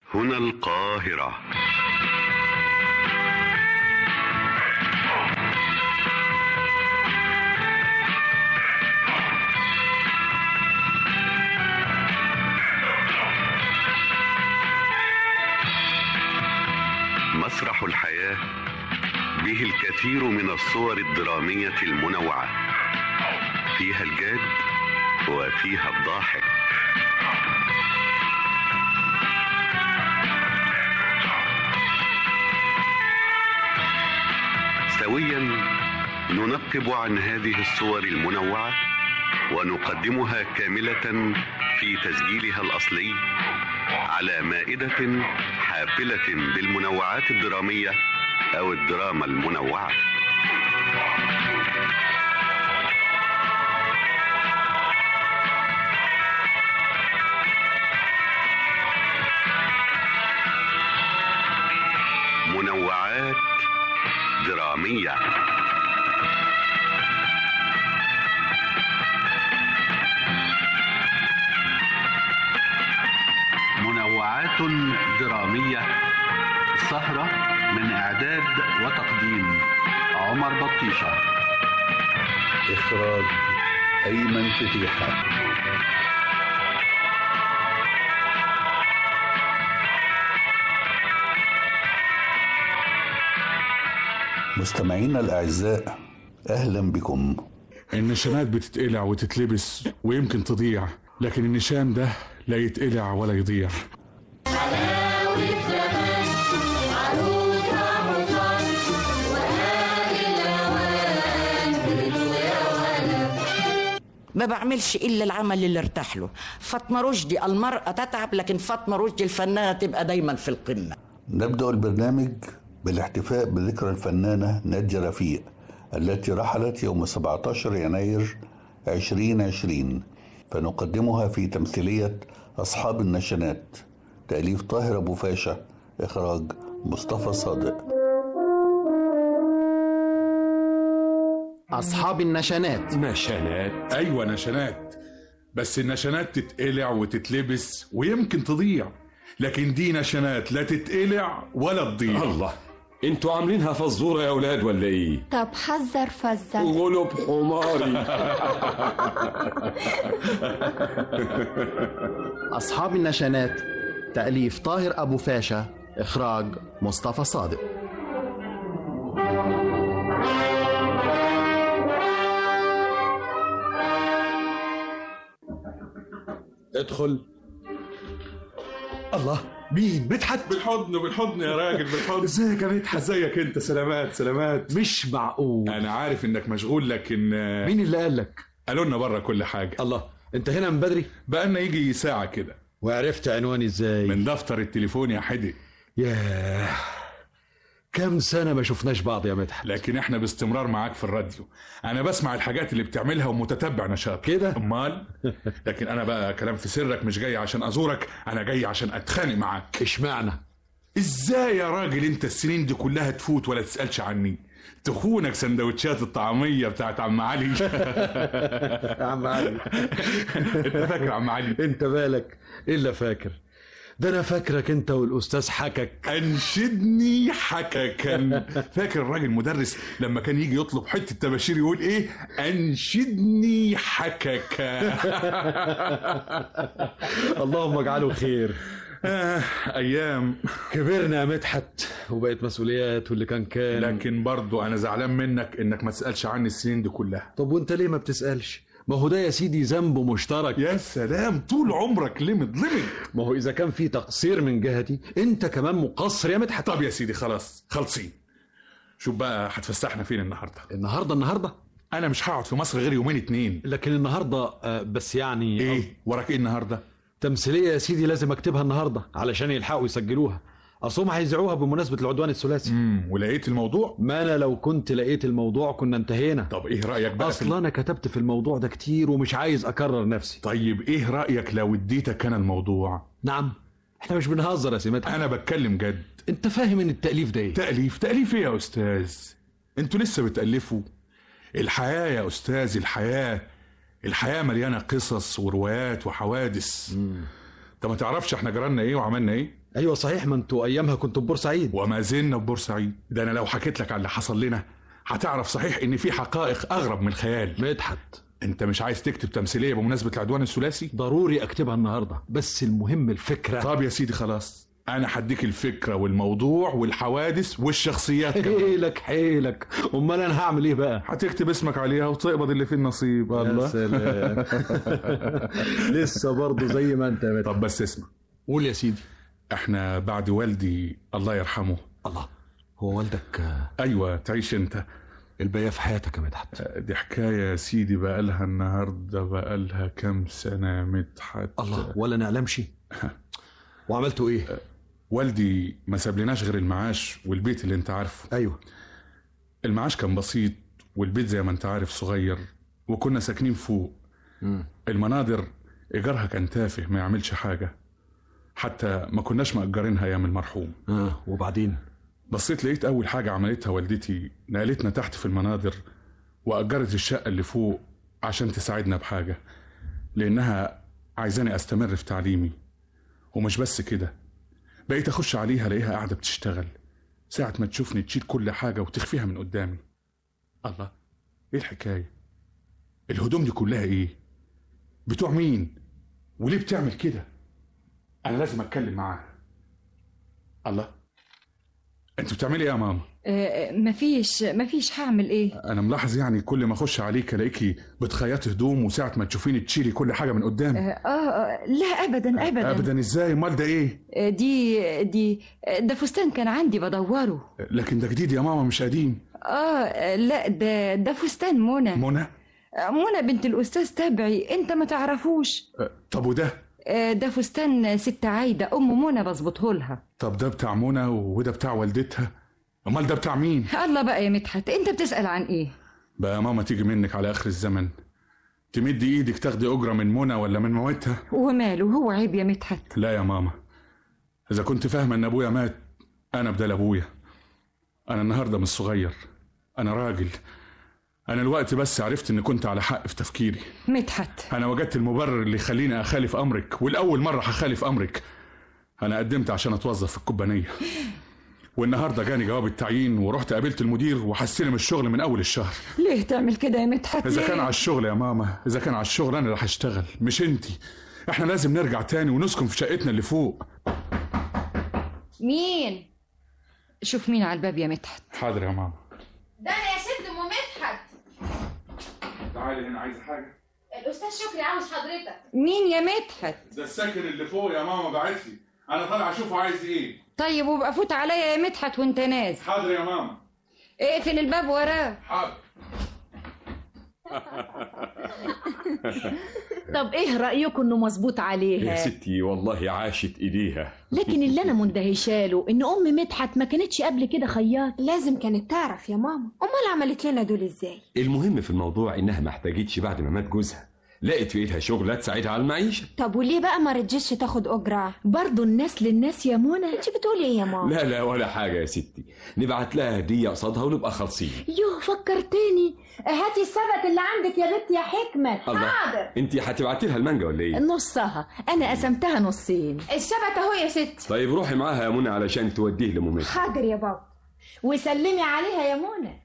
هنا القاهرة مسرح الحياة به الكثير من الصور الدرامية المنوعة فيها الجاد وفيها الضاحك سويا ننقب عن هذه الصور المنوعة ونقدمها كاملة في تسجيلها الأصلي على مائدة حافلة بالمنوعات الدرامية أو الدراما المنوعة منوعات درامية منوعات درامية سهرة من إعداد وتقديم عمر بطيشة إخراج أيمن فتيحة مستمعينا الأعزاء أهلا بكم النشانات بتتقلع وتتلبس ويمكن تضيع لكن النشان ده لا يتقلع ولا يضيع ما بعملش الا العمل اللي ارتاح له فاطمه رشدي المراه تتعب لكن فاطمه رشدي الفنانه تبقى دايما في القمه نبدأ البرنامج بالاحتفاء بذكرى الفنانة نادية رفيق التي رحلت يوم 17 يناير 2020 فنقدمها في تمثيلية أصحاب النشنات تأليف طاهر أبو فاشا إخراج مصطفى صادق أصحاب النشانات نشانات ايوه نشانات بس النشانات تتقلع وتتلبس ويمكن تضيع لكن دي نشانات لا تتقلع ولا تضيع الله انتوا عاملينها فزوره يا اولاد ولا ايه طب حذر فزر غلب حماري أصحاب النشانات تأليف طاهر أبو فاشا إخراج مصطفى صادق ادخل الله مين مدحت بالحضن بالحضن يا راجل بالحضن ازيك يا مدحت ازيك انت سلامات سلامات مش معقول انا عارف انك مشغول لكن آه، مين اللي قال لك قالوا لنا بره كل حاجه الله انت هنا من بدري بقالنا يجي ساعه كده وعرفت عنواني ازاي من دفتر التليفون يا حدي ياه كم سنه ما شفناش بعض يا مدحت لكن احنا باستمرار معاك في الراديو انا بسمع الحاجات اللي بتعملها ومتتبع نشاط كده؟ امال لكن انا بقى كلام في سرك مش جاي عشان ازورك انا جاي عشان اتخانق معاك اشمعنى ازاي يا راجل انت السنين دي كلها تفوت ولا تسالش عني تخونك سندوتشات الطعميه بتاعت عم علي يا عم علي انت فاكر عم علي انت بالك الا فاكر ده انا فاكرك انت والاستاذ حكك انشدني حككا فاكر الراجل مدرس لما كان يجي يطلب حته تباشير يقول ايه انشدني حككا اللهم اجعله خير آه ايام كبرنا يا مدحت وبقت مسؤوليات واللي كان كان لكن برضو انا زعلان منك انك ما تسالش عني السنين دي كلها طب وانت ليه ما بتسالش ما هو ده يا سيدي ذنب مشترك يا سلام طول عمرك لمد لمد ما هو اذا كان في تقصير من جهتي انت كمان مقصر يا مدحت طب يا سيدي خلاص خلصين شوف بقى هتفسحنا فين النهارده النهارده النهارده انا مش هقعد في مصر غير يومين اتنين لكن النهارده آه، بس يعني ايه وراك ايه النهارده تمثيليه يا سيدي لازم اكتبها النهارده علشان يلحقوا يسجلوها اصلهم هيذيعوها بمناسبه العدوان الثلاثي امم ولقيت الموضوع ما انا لو كنت لقيت الموضوع كنا انتهينا طب ايه رايك بقى في اصلا انا كتبت في الموضوع ده كتير ومش عايز اكرر نفسي طيب ايه رايك لو اديتك انا الموضوع نعم احنا مش بنهزر يا سيمات انا بتكلم جد انت فاهم ان التاليف ده ايه تاليف تاليف ايه يا استاذ انتوا لسه بتالفوا الحياه يا استاذ الحياه الحياه مليانه قصص وروايات وحوادث انت ما تعرفش احنا جرالنا ايه وعملنا ايه ايوه صحيح ما انتوا ايامها كنتوا في بورسعيد وما زلنا في بورسعيد ده انا لو حكيت لك على اللي حصل لنا هتعرف صحيح ان في حقائق اغرب من الخيال مدحت انت مش عايز تكتب تمثيليه بمناسبه العدوان الثلاثي ضروري اكتبها النهارده بس المهم الفكره طب يا سيدي خلاص انا هديك الفكره والموضوع والحوادث والشخصيات كمان حيلك حيلك امال انا هعمل ايه بقى هتكتب اسمك عليها وتقبض اللي فيه النصيب يا الله سلام لسه برضه زي ما انت يا مدحت طب بس اسمع قول يا سيدي احنا بعد والدي الله يرحمه الله هو والدك آه، ايوه تعيش انت الباقيه في حياتك يا مدحت دي حكايه يا سيدي بقالها النهارده بقالها كام سنه يا مدحت الله ولا نعلمش وعملتوا ايه والدي ما سابلناش غير المعاش والبيت اللي انت عارفه ايوه المعاش كان بسيط والبيت زي ما انت عارف صغير وكنا ساكنين فوق مم. المناظر ايجارها كان تافه ما يعملش حاجه حتى ما كناش مأجرينها ايام المرحوم اه وبعدين بصيت لقيت اول حاجه عملتها والدتي نقلتنا تحت في المناظر واجرت الشقه اللي فوق عشان تساعدنا بحاجه لانها عايزاني استمر في تعليمي ومش بس كده بقيت اخش عليها الاقيها قاعده بتشتغل ساعه ما تشوفني تشيل كل حاجه وتخفيها من قدامي الله ايه الحكايه الهدوم دي كلها ايه بتوع مين وليه بتعمل كده انا لازم اتكلم معاها الله انت بتعملي ايه يا ماما آه، مفيش مفيش هعمل ايه انا ملاحظ يعني كل ما اخش عليك الاقيكي بتخيطي هدوم وساعه ما تشوفيني تشيلي كل حاجه من قدامي آه, آه لا ابدا ابدا, ابدا ازاي امال ده ايه آه، دي دي آه، ده فستان كان عندي بدوره لكن ده جديد يا ماما مش قديم اه آه، لا ده ده فستان منى منى آه، منى بنت الاستاذ تبعي انت ما تعرفوش أه، طب وده آه، ده فستان ست عايده ام منى بظبطه لها طب ده بتاع منى وده بتاع والدتها امال ده بتاع مين الله بقى يا مدحت انت بتسال عن ايه بقى يا ماما تيجي منك على اخر الزمن تمدي ايدك تاخدي اجره من منى ولا من موتها وماله هو عيب يا مدحت لا يا ماما اذا كنت فاهمه ان ابويا مات انا بدل ابويا انا النهارده مش صغير انا راجل انا الوقت بس عرفت ان كنت على حق في تفكيري مدحت انا وجدت المبرر اللي يخليني اخالف امرك والاول مره هخالف امرك انا قدمت عشان اتوظف في الكوبانيه والنهارده جاني جواب التعيين ورحت قابلت المدير وحسني من الشغل من اول الشهر ليه تعمل كده يا مدحت اذا ليه؟ كان على الشغل يا ماما اذا كان على الشغل انا اللي هشتغل مش انتي احنا لازم نرجع تاني ونسكن في شقتنا اللي فوق مين شوف مين على الباب يا مدحت حاضر يا ماما ده انا يا ست ام مدحت تعالي هنا عايزه حاجه الاستاذ شكري عاوز حضرتك مين يا مدحت ده الساكن اللي فوق يا ماما بعت لي انا طالع اشوفه عايز ايه طيب وابقى فوت عليا يا مدحت وانت نازل حاضر يا ماما اقفل الباب وراه حاضر طب ايه رأيكم انه مظبوط يا عليها ستي والله عاشت ايديها لكن اللي انا مندهشه له ان ام مدحت ما كانتش قبل كده خياط لازم كانت تعرف يا ماما امال عملت لنا دول ازاي المهم في الموضوع انها ما احتاجتش بعد ما مات جوزها لقت في ايدها شغله تساعدها على المعيشه طب وليه بقى ما رجتش تاخد اجره برضه الناس للناس يا منى انت بتقولي ايه يا ماما لا لا ولا حاجه يا ستي نبعت لها هديه قصادها ونبقى خالصين يوه فكرتني هاتي السبت اللي عندك يا بنت يا حكمه الله انت هتبعتي لها المانجا ولا ايه نصها انا قسمتها نصين السبت اهو يا ستي طيب روحي معاها يا منى علشان توديه لمامتها حاضر يا بابا وسلمي عليها يا منى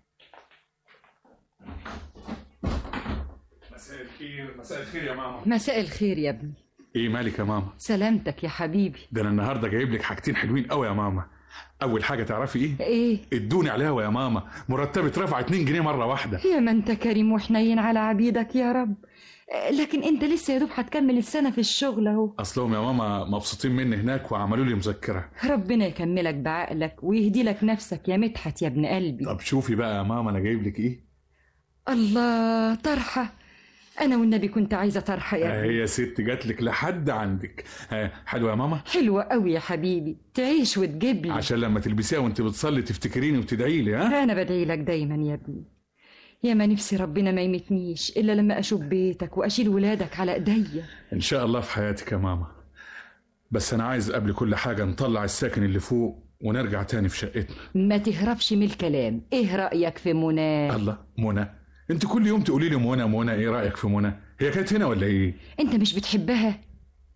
مساء الخير مساء الخير يا ماما مساء الخير يا ابني ايه مالك يا ماما سلامتك يا حبيبي ده انا النهارده جايب لك حاجتين حلوين قوي يا ماما اول حاجه تعرفي ايه ايه ادوني علاوه يا ماما مرتبي اترفع 2 جنيه مره واحده يا ما انت كريم وحنين على عبيدك يا رب آه، لكن انت لسه يا دوب هتكمل السنه في الشغل اهو اصلهم يا ماما مبسوطين مني هناك وعملوا لي مذكره ربنا يكملك بعقلك ويهدي لك نفسك يا مدحت يا ابن قلبي طب شوفي بقى يا ماما انا جايب لك ايه الله طرحه انا والنبي كنت عايزه طرحه يا ابني هي يا ست جات لك لحد عندك ها، حلوه يا ماما حلوه قوي يا حبيبي تعيش وتجيب لي عشان لما تلبسيها وانت بتصلي تفتكريني وتدعي لي ها انا بدعي لك دايما يا ابني يا ما نفسي ربنا ما يمتنيش الا لما اشوف بيتك واشيل ولادك على ايديا ان شاء الله في حياتك يا ماما بس انا عايز قبل كل حاجه نطلع الساكن اللي فوق ونرجع تاني في شقتنا ما تهربش من الكلام ايه رايك في منى الله منى انت كل يوم تقولي لي منى منى ايه رايك في منى هي كانت هنا ولا ايه انت مش بتحبها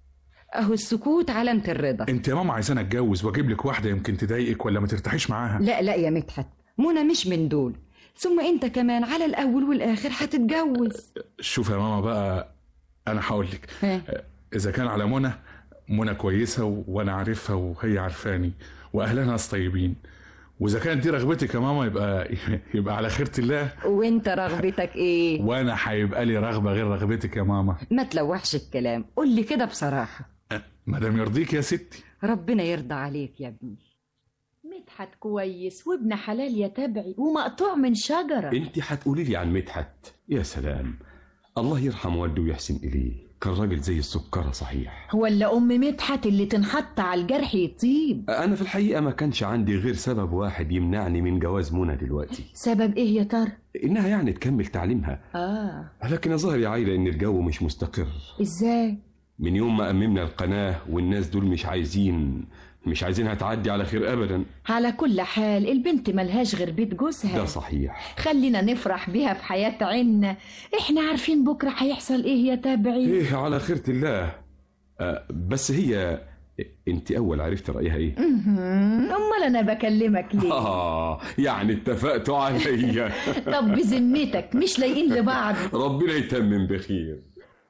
اهو السكوت علامة الرضا انت يا ماما عايزاني اتجوز واجيب لك واحده يمكن تضايقك ولا ما ترتاحيش معاها لا لا يا مدحت منى مش من دول ثم انت كمان على الاول والاخر هتتجوز شوف يا ماما بقى انا هقول لك ها. اذا كان على منى منى كويسه و- وانا عارفها وهي عارفاني واهلها ناس طيبين واذا كانت دي رغبتك يا ماما يبقى يبقى على خيره الله وانت رغبتك ايه وانا هيبقى لي رغبه غير رغبتك يا ماما ما تلوحش الكلام قول لي كده بصراحة ما دام يرضيك يا ستي ربنا يرضى عليك يا ابني مدحت كويس وابن حلال يا تبعي ومقطوع من شجرة انت هتقولي لي عن مدحت يا سلام الله يرحم والده ويحسن اليه كان راجل زي السكرة صحيح ولا أم مدحت اللي تنحط على الجرح يطيب انا في الحقيقة ما كانش عندي غير سبب واحد يمنعني من جواز منى دلوقتي سبب إيه يا ترى؟ انها يعني تكمل تعليمها آه لكن ظاهر يا عايلة ان الجو مش مستقر إزاي؟ من يوم ما أممنا القناة والناس دول مش عايزين مش عايزينها تعدي على خير أبدا على كل حال البنت ملهاش غير بيت جوزها ده صحيح خلينا نفرح بيها في حياة عنا احنا عارفين بكرة هيحصل ايه يا تابعي إيه على خيرة الله آه بس هي أنت أول عرفت رأيها إيه؟ مهم. امال انا بكلمك ليه آه يعني اتفقتوا عليا طب بذمتك مش لايقين لبعض ربنا يتمم بخير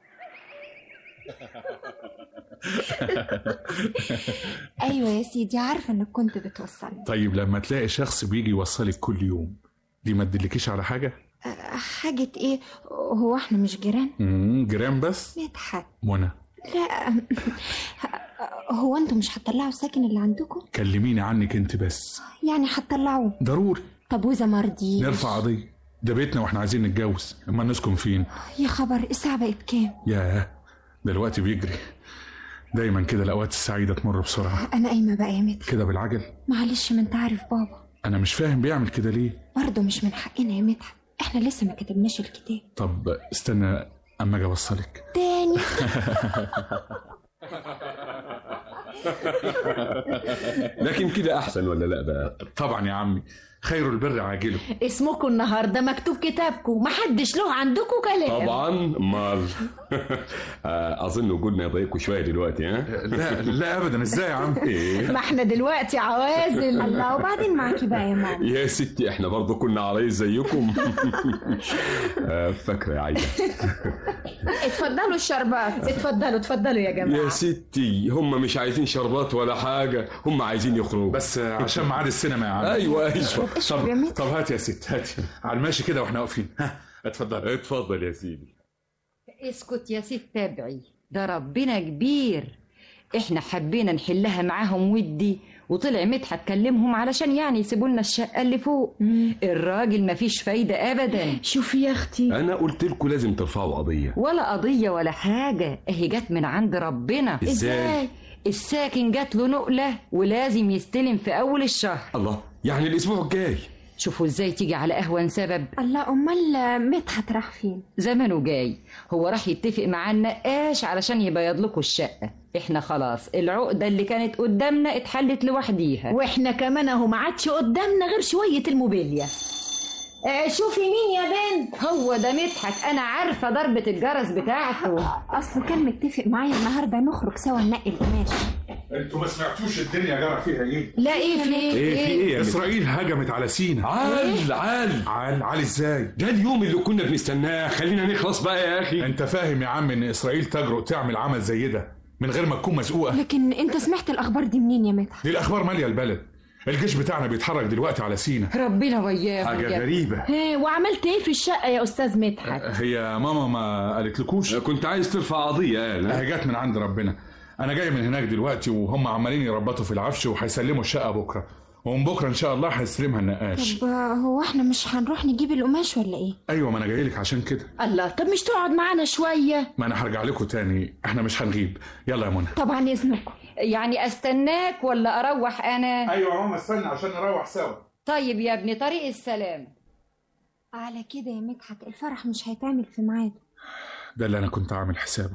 ايوه يا سيدي عارفه انك كنت بتوصلني طيب لما تلاقي شخص بيجي يوصلك كل يوم دي ما تدلكيش على حاجه أه، حاجه ايه هو احنا مش جيران امم جيران بس مدحت منى لا هو انتوا مش هتطلعوا الساكن اللي عندكم كلميني عنك انت بس يعني هتطلعوه ضروري طب واذا ما رضيش نرفع قضيه ده بيتنا واحنا عايزين نتجوز اما نسكن فين يا خبر الساعه بقت كام ياه ده الوقت بيجري دايما كده الاوقات السعيده تمر بسرعه انا قايمه بقى يا مدحت كده بالعجل معلش ما انت عارف بابا انا مش فاهم بيعمل كده ليه برضه مش من حقنا يا مدحت احنا لسه ما كتبناش الكتاب طب استنى اما اجي اوصلك تاني لكن كده أحسن ولا لا بقى؟ طبعا يا عمي خير البر عاجله اسمكم النهارده مكتوب كتابكم محدش له عندكم كلام طبعا مال آه، أظن وجودنا يضايقكم شوية دلوقتي ها؟ لا لا ابدا ازاي يا عم إيه؟ ما احنا دلوقتي عوازل الله وبعدين معاكي بقى يا ماما يا ستي احنا برضو كنا عرايس زيكم آه، فاكرة يا عايدة اتفضلوا الشربات اتفضلوا اتفضلوا يا جماعه يا ستي هم مش عايزين شربات ولا حاجة هم عايزين يخرجوا بس عشان ميعاد السينما يا عم ايوه ايوه اشرب يا طب مدحت طب هات يا ست هات على الماشي كده واحنا واقفين ها اتفضل اتفضل يا سيدي اسكت يا ست تابعي ده ربنا كبير احنا حبينا نحلها معاهم ودي وطلع مدحت كلمهم علشان يعني يسيبوا لنا الشقه اللي فوق الراجل مفيش فايده ابدا شوفي يا اختي انا قلت لكم لازم ترفعوا قضية ولا قضيه ولا حاجه اهي جت من عند ربنا ازاي الساكن جات له نقله ولازم يستلم في اول الشهر الله يعني الاسبوع الجاي شوفوا ازاي تيجي على اهون سبب الله امال مدحت راح فين زمنه جاي هو راح يتفق مع النقاش علشان يبيض لكم الشقة احنا خلاص العقدة اللي كانت قدامنا اتحلت لوحديها واحنا كمان اهو ما عادش قدامنا غير شويه الموبيليا آه شوفي مين يا بنت هو ده مدحت انا عارفة ضربة الجرس بتاعته اصله كان متفق معايا النهارده نخرج سوا ننقي القماش انتوا ما سمعتوش الدنيا جرى فيها ايه لا ايه في ايه ايه في ايه يا مس- اسرائيل هجمت على سينا عال عال عال عال ازاي ده اليوم اللي كنا بنستناه خلينا نخلص بقى يا اخي انت فاهم يا عم ان اسرائيل تجرؤ تعمل عمل زي ده من غير ما تكون مسؤوله لكن انت سمعت الاخبار دي منين يا مدحت دي الاخبار ماليه البلد الجيش بتاعنا بيتحرك دلوقتي على سينا ربنا وياه حاجة غريبة ها وعملت ايه في الشقه يا استاذ مدحت هي ماما ما قالتلكوش كنت عايز ترفع قضية قال ها؟ هي جت من عند ربنا انا جاي من هناك دلوقتي وهم عمالين يربطوا في العفش وهيسلموا الشقه بكره ومن بكره ان شاء الله هيستلمها النقاش طب هو احنا مش هنروح نجيب القماش ولا ايه ايوه ما انا جاي لك عشان كده الله طب مش تقعد معانا شويه ما انا هرجع لكم تاني احنا مش هنغيب يلا يا منى طبعا اذنكم يعني استناك ولا اروح انا ايوه يا ماما استنى عشان نروح سوا طيب يا ابني طريق السلام على كده يا مدحت الفرح مش هيتعمل في ميعاده ده اللي انا كنت عامل حسابه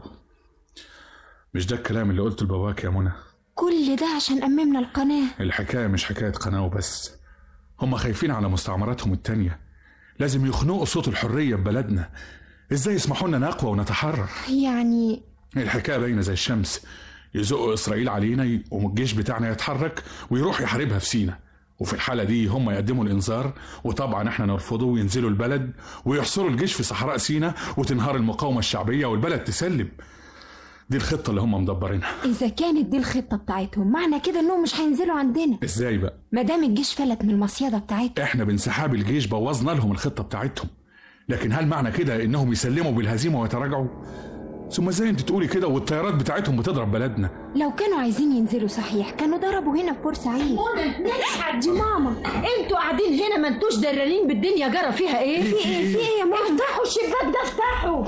مش ده الكلام اللي قلته لباباك يا منى كل ده عشان أممنا القناة الحكايه مش حكايه قناه وبس هم خايفين على مستعمراتهم التانية لازم يخنقوا صوت الحريه ببلدنا ازاي يسمحوا لنا نقوى ونتحرر يعني الحكايه باينه زي الشمس يزقوا اسرائيل علينا يقوم الجيش بتاعنا يتحرك ويروح يحاربها في سينا وفي الحالة دي هم يقدموا الإنذار وطبعا احنا نرفضه وينزلوا البلد ويحصروا الجيش في صحراء سينا وتنهار المقاومة الشعبية والبلد تسلم دي الخطة اللي هم مدبرينها اذا كانت دي الخطه بتاعتهم معنى كده انهم مش هينزلوا عندنا ازاي بقى ما دام الجيش فلت من المصيده بتاعتهم احنا بانسحاب الجيش بوظنا لهم الخطة بتاعتهم لكن هل معنى كده انهم يسلموا بالهزيمة ويتراجعوا ثم ازاي انت تقولي كده والطيارات بتاعتهم بتضرب بلدنا لو كانوا عايزين ينزلوا صحيح كانوا ضربوا هنا في بورسعيد نلحق دي ماما انتوا قاعدين هنا ما انتوش درانين بالدنيا جرى فيها ايه في ايه في ايه يا ماما افتحوا الشباك ده افتحوا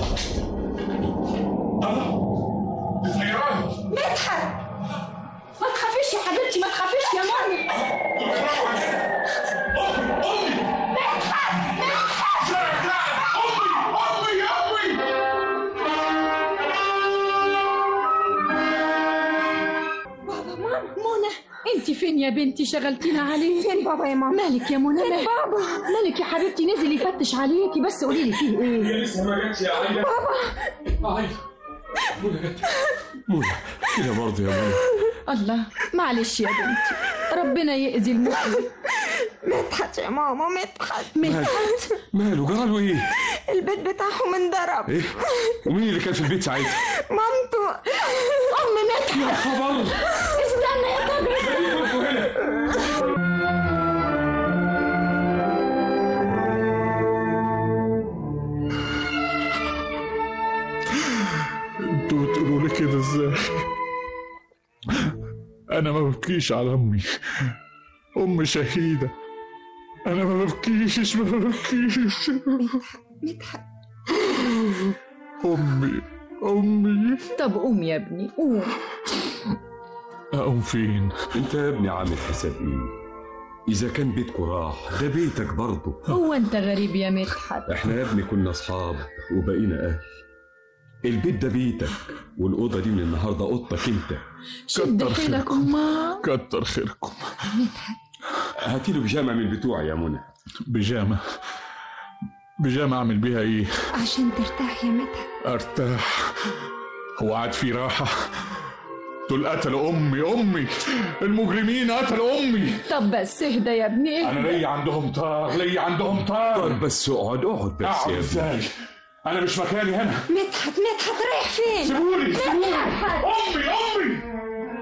مدحت ما تخافيش يا حبيبتي ما تخافيش يا مامي مدحت مدحت بابا ماما منى انت فين يا بنتي شغلتينا عليه فين بابا يا ماما مالك يا منى فين مالك؟ بابا مالك يا حبيبتي نزل يفتش عليكي بس قولي لي فيه ايه لسه ما جاتش يا عايده بابا عايده منى جت منى كده برضه يا منى الله معلش يا بنتي ربنا يأذي المؤذي مدحت يا ماما مدحت مدحت ماله جراله ايه؟ البيت بتاعهم انضرب ايه؟ ومين اللي كان في البيت ساعتها؟ مامته ام مدحت يا خبر استنى يا طبيب انتوا بتقولوا لي كده ازاي انا ما ببكيش على امي ام شهيده انا ما ببكيش ما ببكيش مدحت مدحت امي امي طب قوم يا ابني قوم اقوم فين انت يا ابني عامل حساب ايه؟ اذا كان بيتكم راح ده بيتك برضه هو انت غريب يا مدحت احنا يا ابني كنا اصحاب وبقينا اهل البيت ده بيتك والاوضه دي من النهارده اوضتك انت شد كتر حيلك خيركم. ما كتر خيركم مدحت هاتي له بيجامه من بتوعي يا منى بيجامه بيجامه اعمل بيها ايه عشان ترتاح يا مدحت ارتاح هو قاعد في راحه دول قتلوا امي امي المجرمين قتلوا امي طب بس اهدى يا ابني انا اهدى ليا عندهم طار ليا عندهم طار طب بس اقعد اقعد بس اقعد يا ابني ازاي انا مش مكاني هنا مدحت مدحت رايح فين سيبوني سيبوني امي امي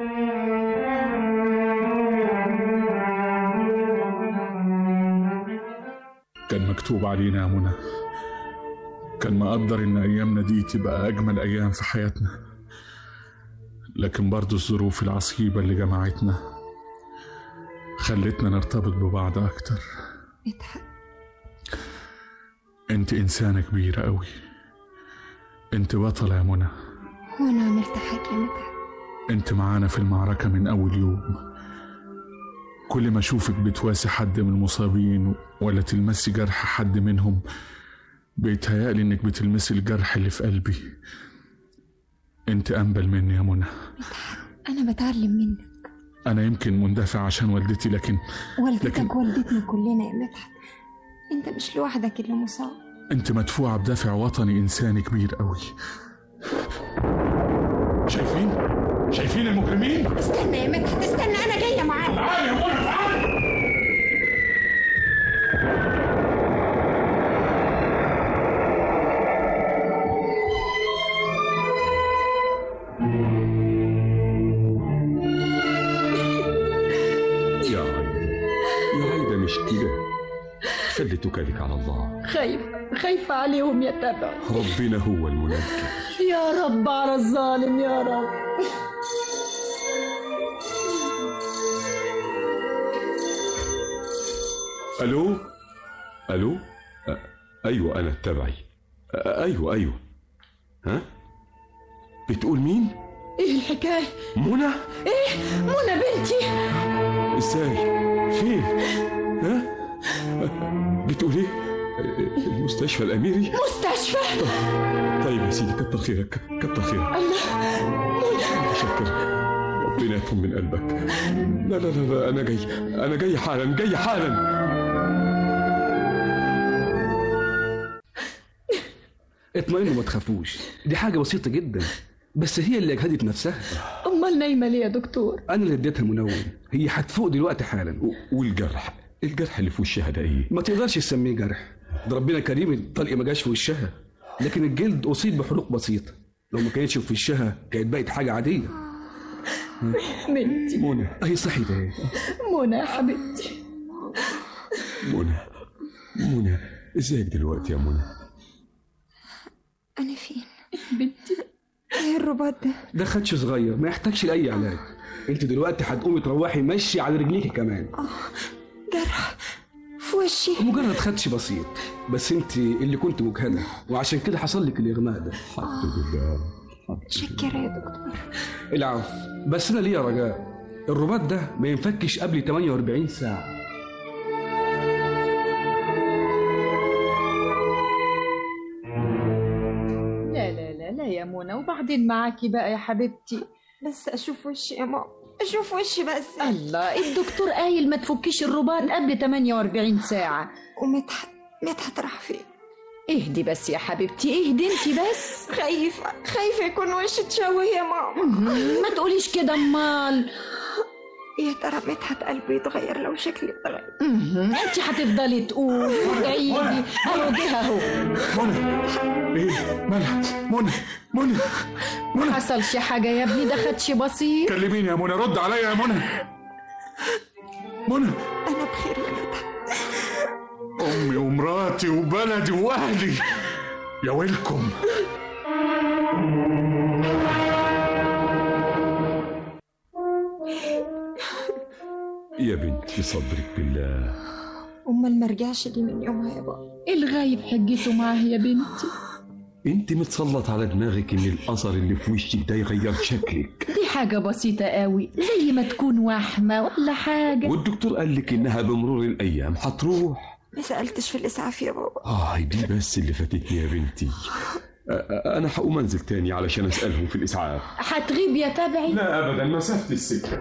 كان مكتوب علينا يا منى كان مقدر ان ايامنا دي تبقى اجمل ايام في حياتنا لكن برضو الظروف العصيبة اللي جمعتنا خلتنا نرتبط ببعض اكتر مدحت انت انسانة كبيرة قوي انت بطلة يا منى وانا مرتاحة يا مدحت انت معانا في المعركة من أول يوم كل ما أشوفك بتواسي حد من المصابين ولا تلمسي جرح حد منهم بيتهيألي إنك بتلمسي الجرح اللي في قلبي انت أنبل مني يا منى انا بتعلم منك أنا يمكن مندفع عشان والدتي لكن والدتك لكن- والدتنا كلنا يا مدحت انت مش لوحدك اللي مصاب انت مدفوعة بدافع وطني إنساني كبير قوي شايفين؟ شايفين المجرمين؟ استنى يا مدحت استنى انا جايه معاك تعالي يا منى تعالي يا عايده يا عايده مش كده خلي توكلك على الله خايفة خايفة عليهم يا تبع ربنا هو المنجي يا رب على الظالم يا رب الو الو أ- ايوه انا التبعي أ- ايوه ايوه ها بتقول مين ايه الحكاية منى ايه منى بنتي ازاي فين ها بتقول ايه المستشفى الاميري مستشفى طيب يا سيدي كتر خيرك كتر خيرك الله منى شكر ربنا يطمن قلبك لا لا لا لا انا جاي انا جاي حالا جاي حالا اطمئنوا ما تخافوش دي حاجة بسيطة جدا بس هي اللي اجهدت نفسها امال نايمه ليه يا دكتور انا اللي اديتها منوم هي هتفوق دلوقتي حالا والجرح الجرح اللي في وشها ده ايه ما تقدرش تسميه جرح ده ربنا كريم الطلق ما جاش في وشها لكن الجلد اصيب بحروق بسيطه لو ما كانتش في وشها كانت بقت حاجه عاديه بنتي منى اهي صحيت اهي منى يا حبيبتي منى منى ازيك دلوقتي يا منى انا فين بنتي ايه الرباط ده ده خدش صغير ما يحتاجش لاي علاج انت دلوقتي هتقومي تروحي مشي على رجليكي كمان جرح في وشي مجرد خدش بسيط بس انت اللي كنت مجهده وعشان كده حصل لك الاغماء ده الحمد لله شكرا يا دكتور العفو بس انا ليا رجاء الرباط ده ما ينفكش قبل 48 ساعه لا لا لا لا يا منى وبعدين معاكي بقى يا حبيبتي بس اشوف وشي يا ماما اشوف وشي بس الله الدكتور قايل ما تفكيش الرباط قبل 48 ساعة ومدحت مدحت راح فين اهدي بس يا حبيبتي اهدي انت بس خايفة خايفة يكون وشي اتشوه يا ماما ما تقوليش كده امال يا ترى مدحت قلبه يتغير لو شكلي اتغير انت هتفضلي تقولي وتعيدي اهو جه اهو منى ايه مالها منى منى ما حصلش حاجة يا ابني ده خدش بسيط كلميني يا منى رد عليا يا منى منى انا بخير يا مدحت امي ومراتي وبلدي واهلي يا ويلكم يا بنتي صبرك بالله امال ما رجعش لي من يومها يا بابا الغايب حجته معاه يا بنتي انت متسلط على دماغك ان الاثر اللي في وشك ده يغير شكلك دي حاجة بسيطة قوي زي ما تكون وحمة ولا حاجة والدكتور قال لك انها بمرور الايام هتروح ما سألتش في الإسعاف يا بابا اه دي بس اللي فاتتني يا بنتي أ- أ- انا هقوم انزل تاني علشان اسالهم في الاسعاف هتغيب يا تبعي لا ابدا مسافه السكه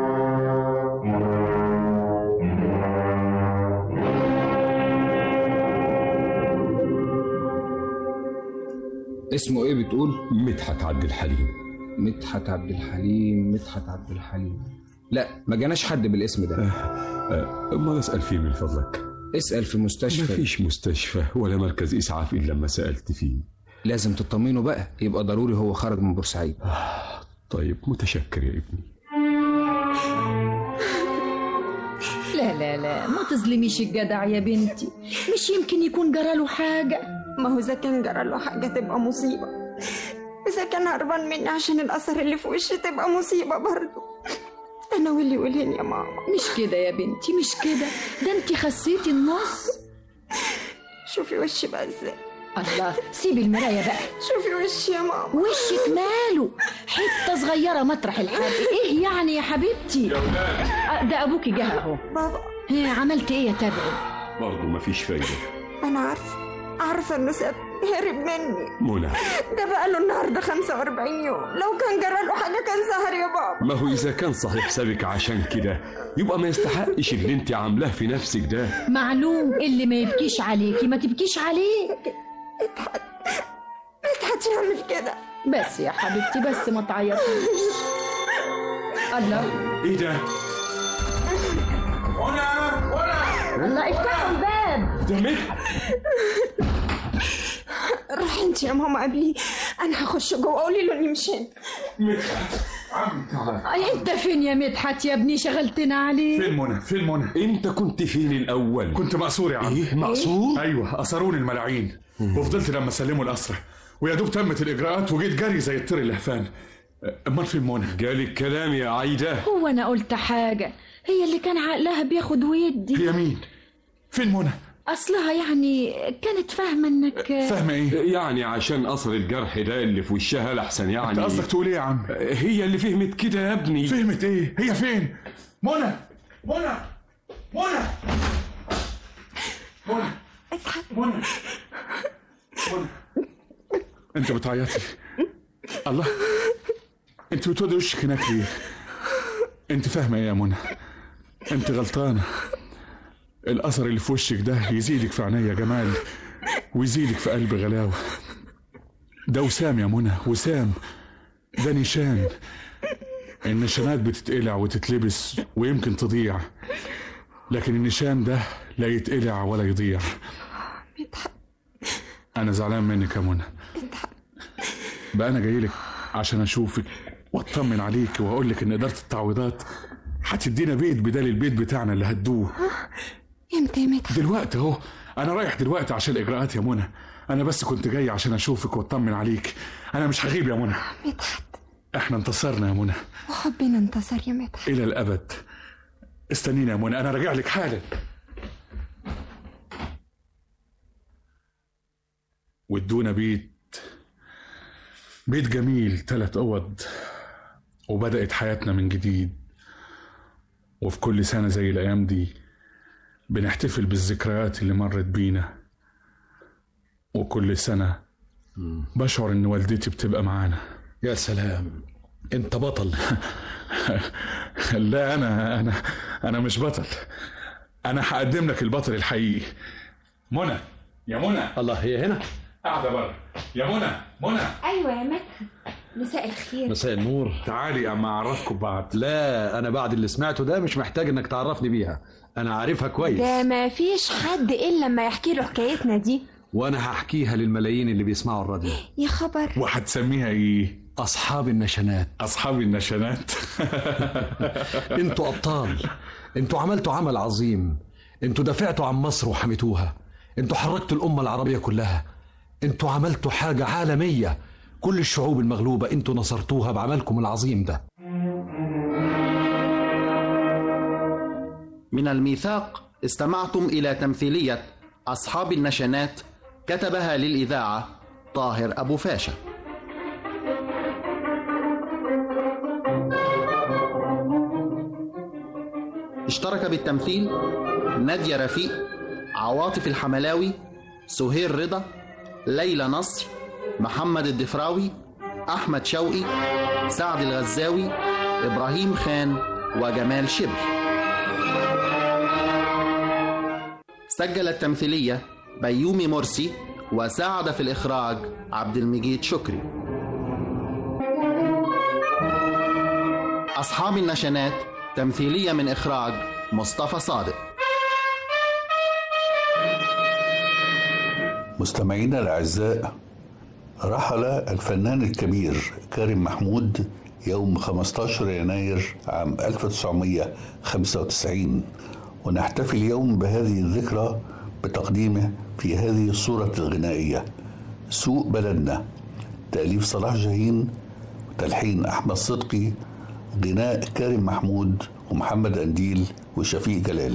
اسمه ايه بتقول؟ مدحت عبد الحليم مدحت عبد الحليم مدحت عبد الحليم لا ما جاناش حد بالاسم ده أه، امال اسال فين من فضلك اسأل في مستشفى مفيش مستشفى ولا مركز اسعاف الا لما سالت فيه لازم تطمنه بقى يبقى ضروري هو خرج من بورسعيد طيب متشكر يا ابني لا لا لا ما تظلميش الجدع يا بنتي مش يمكن يكون جراله حاجة ما هو إذا كان جرى له حاجة تبقى مصيبة إذا كان هربان مني عشان الأثر اللي في وشي تبقى مصيبة برضه أنا واللي والهين يا ماما مش كده يا بنتي مش كده ده انت خسيتي النص شوفي وشي بقى ازاي الله سيبي المراية بقى شوفي وشي يا ماما وشك ماله حتة صغيرة مطرح الحاجة ايه يعني يا حبيبتي آه، ده ابوكي جه اهو بابا ها، عملت ايه يا تبعي برضه مفيش فايده أنا عارفة عارفة إنه ساب هرب مني منى ده بقى له النهاردة 45 يوم لو كان جرى له حاجة كان سهر يا بابا ما هو اذا كان صحيح سابك عشان كده يبقى ما يستحقش اللي انت عاملاه في نفسك ده معلوم اللي ما يبكيش عليكي ما تبكيش عليه مدحت مدحت يعمل كده بس يا حبيبتي بس ما تعيطيش الله ايه ده الله افتحوا الباب ده مدحت روحي انت يا ماما قبلي انا هخش جوه قولي له اني مشيت مدحت عم تعال أي انت فين يا مدحت يا ابني شغلتنا عليه فين منى فين منى انت كنت فين الاول كنت مأسور يا عم ايه مقصور ايوه اسروني الملاعين وفضلت لما سلموا الاسرى ويا دوب تمت الاجراءات وجيت جري زي الطير اللهفان امال فين منى جالك كلام يا عايده هو انا قلت حاجة هي اللي كان عقلها بياخد ويدي هي مين فين منى اصلها يعني كانت فاهمة انك فاهمه ايه يعني عشان اثر الجرح ده اللي في وشها لحسن يعني انت قصدك تقول ايه يا عم هي اللي فهمت كده يا ابني فهمت ايه هي فين منى منى منى منى منى منى انت بتعيطي الله انت بتودي وشك هناك ليه انت فاهمه ايه يا منى انت غلطانه الاثر اللي في وشك ده يزيدك في عينيا جمال ويزيدك في قلبي غلاوه ده وسام يا منى وسام ده نشان النشانات بتتقلع وتتلبس ويمكن تضيع لكن النشان ده لا يتقلع ولا يضيع انا زعلان منك يا منى بقى انا جاي لك عشان اشوفك واطمن عليك واقول لك ان اداره التعويضات هتدينا بيت بدل البيت بتاعنا اللي هدوه امتى يا مدحت دلوقتي اهو انا رايح دلوقتي عشان الاجراءات يا منى انا بس كنت جاي عشان اشوفك واطمن عليك انا مش هغيب يا منى مدحت احنا انتصرنا يا منى وحبنا انتصر يا مدحت الى الابد استنيني يا منى انا راجع لك حالا وادونا بيت بيت جميل ثلاث اوض وبدات حياتنا من جديد وفي كل سنه زي الايام دي بنحتفل بالذكريات اللي مرت بينا وكل سنه بشعر ان والدتي بتبقى معانا يا سلام انت بطل لا انا انا انا مش بطل انا هقدم لك البطل الحقيقي منى يا منى الله هي هنا قاعده بره يا منى منى ايوه يا مدحت مساء الخير مساء النور تعالي اما اعرفكم بعض لا انا بعد اللي سمعته ده مش محتاج انك تعرفني بيها انا عارفها كويس ده ما فيش حد الا لما يحكي له حكايتنا دي وانا هحكيها للملايين اللي بيسمعوا الراديو يا خبر وهتسميها ايه اصحاب النشانات اصحاب النشانات انتوا ابطال انتوا عملتوا عمل عظيم انتوا دافعتوا عن مصر وحميتوها انتوا حركتوا الامه العربيه كلها انتوا عملتوا حاجه عالميه كل الشعوب المغلوبه انتوا نصرتوها بعملكم العظيم ده من الميثاق استمعتم إلى تمثيلية أصحاب النشنات كتبها للإذاعة طاهر أبو فاشا اشترك بالتمثيل نادية رفيق عواطف الحملاوي سهير رضا ليلى نصر محمد الدفراوي أحمد شوقي سعد الغزاوي إبراهيم خان وجمال شبل سجل التمثيلية بيومي مرسي وساعد في الإخراج عبد المجيد شكري أصحاب النشنات تمثيلية من إخراج مصطفى صادق مستمعينا الأعزاء رحل الفنان الكبير كريم محمود يوم 15 يناير عام 1995 ونحتفل اليوم بهذه الذكرى بتقديمه في هذه الصورة الغنائية سوق بلدنا تأليف صلاح جاهين وتلحين أحمد صدقي غناء كريم محمود ومحمد أنديل وشفيق جلال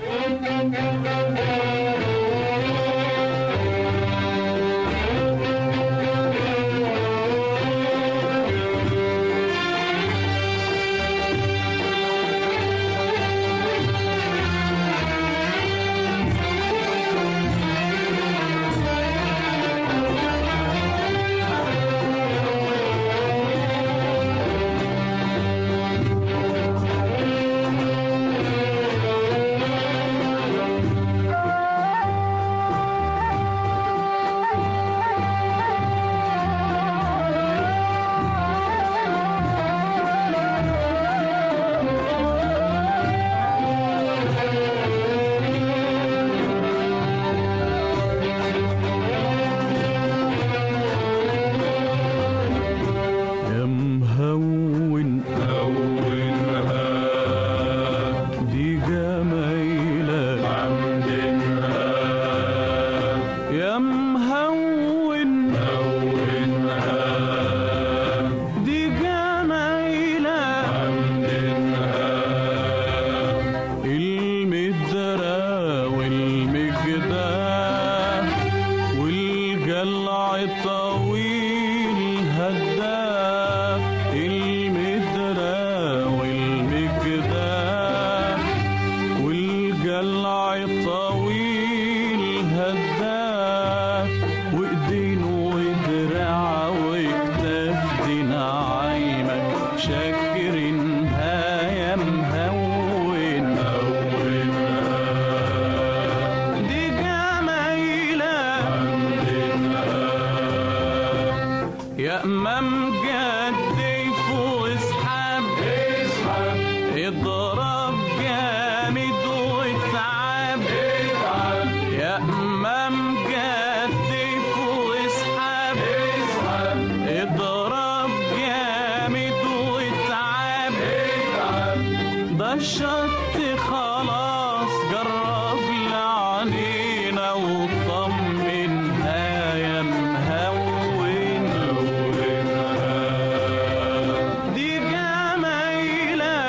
يا مهون هونها دي جمايلة عمدنها يا مهون هونها دي جمايلة عمدنها المدرة والمجدة والجلع الطويل هداف المدرة والمجدة والجلع الطويل هداف وايدين ودراع وكتاف دي نعيمك شاكرينها يا مهون دي جمايلة يا امام جد قلت خلاص جرب لعنينا وطمنها يا مهون دي جمايلة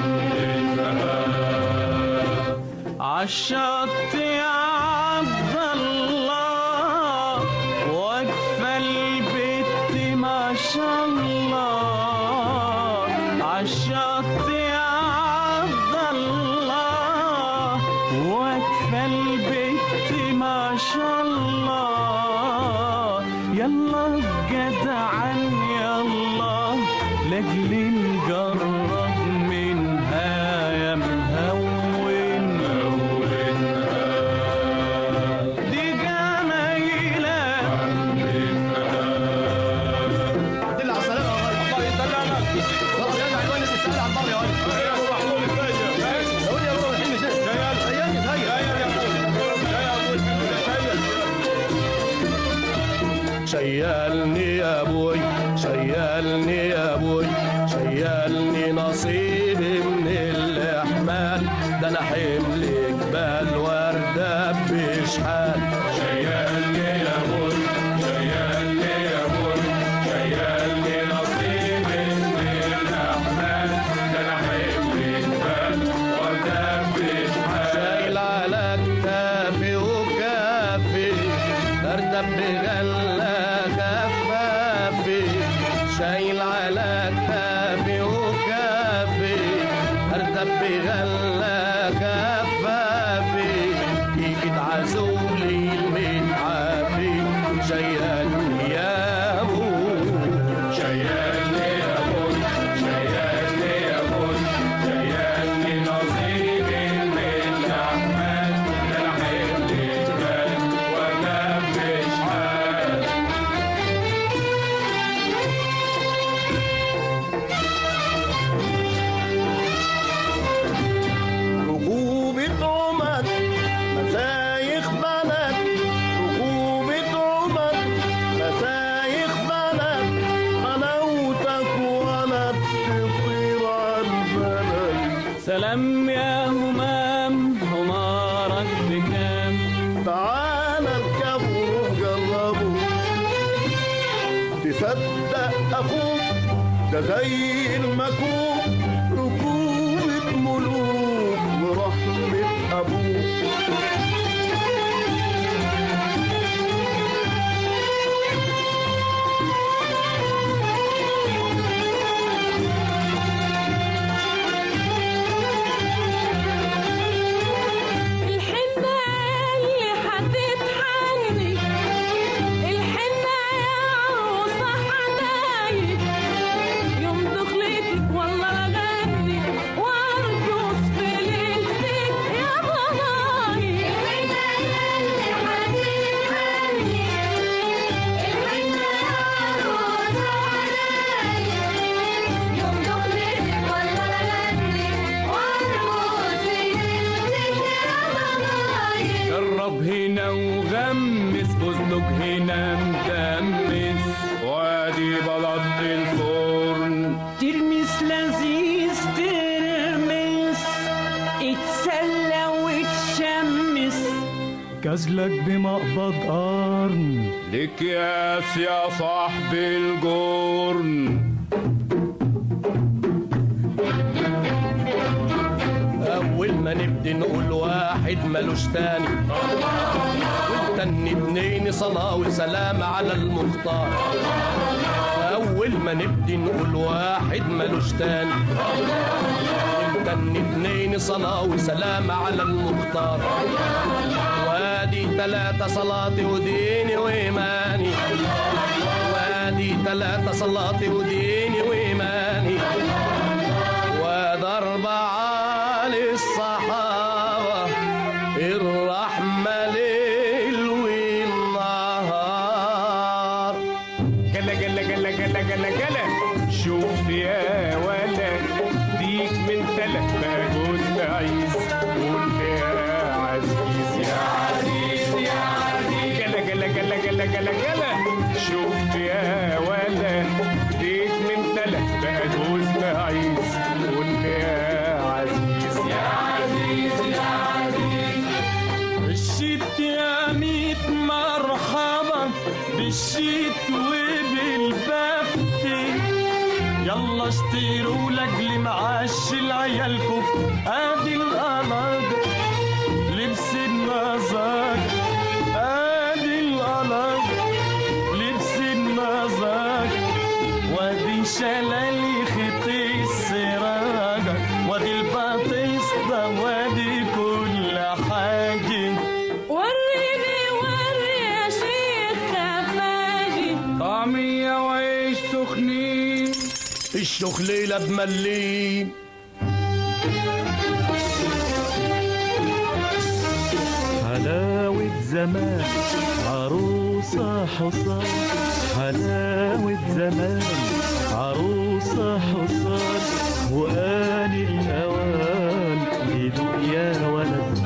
عالشط يا عبد الله واقفة البت ما شاء الله عالشط يا عبد الله واقفة البت ما شاء الله يلا جدعا يلا لاجل نجرب منها يا مهون دي جمايلة دل على السلامة الله يسلمك يلا يا جدع الوالد تسأل عن بره يا ولد يا ابو محمود الفاجر يا ولد يا ابو الحين جاي هيا شيلني يا ابوي شيلني يا ابوي شيلني نصيبي من الاحمال ده انا حمل جبال وردة بشحال شيلني يا ابوي شيلني يا ابوي شيلني نصيبي من الاحمال ده انا حمل جبال وردة بشحال شايل على كتافي وكافي ارتب بغلة خفافي شايل على كتافي وكافي ارتب بغلة خفافي يجي تعزولي المتعافي شيلني يا ابو شيلني يا ابو شيلني يا ابو شيلني نصيبي من الاحمال ده انا حمل جبال وكفش حال ركوبة عمر مشايخ بلد ركوبة عمر مشايخ بلد حلاوتك ولا بتطير عن بلد سلام يا همام همارك بكام تعال اركبوا وجربوا تصدق اخوك ده زي المكوك ركوبة ملوك ورحمة ابوك الحنة اللي هتتحني الحنة يا عروسة حنايب يوم دخلتك والله اغني وارقص في ليلتك يا ضنايب الحنة اللي هتتحني الحنة يا عروسة حنايب يوم دخلتك والله اغني وارقص في ليلتك يا ضنايب جرب هنا وغمس فستق هنا مدمس وادي بلط الفرن ترمس لذيذ ترمس اتسلى وتشمس كازلك بمقبض قرن لك ياس يا صاحبي الجرن اول ما نبدي نقول واحد ملوش تاني والتاني اتنين صلاة وسلام على المختار اول ما نبدي نقول واحد ملوش تاني والتاني اتنين صلاة وسلام على المختار وادي تلاتة صلاتي وديني وإيماني وادي تلاتة صلاتي وديني وإيماني وده أربعة للصحابة الرحمة ليل والنهار جلا جلا جلا جلا جلا جلا شوف يا ولد ديك من تلات باجوز عايز قول يا عزيز يا عزيز يا عزيز جلا جلا جلا جلا جلا جلا شوف يا ولد ديك بشطيروا لاجل معاش العيال كفر ادي القلاجة لبس النظر ادي القلاجة لبس النظر وادي شلالي خطي السراجة وادي البطيسة وادي كل حاجة وريني وري يا شيخ خفاجي طعمية وعيش سخنين الشخليلة بملين حلاوة زمان عروسة حصان حلاوة زمان عروسة حصان وآن الأوان يدوق يا ولد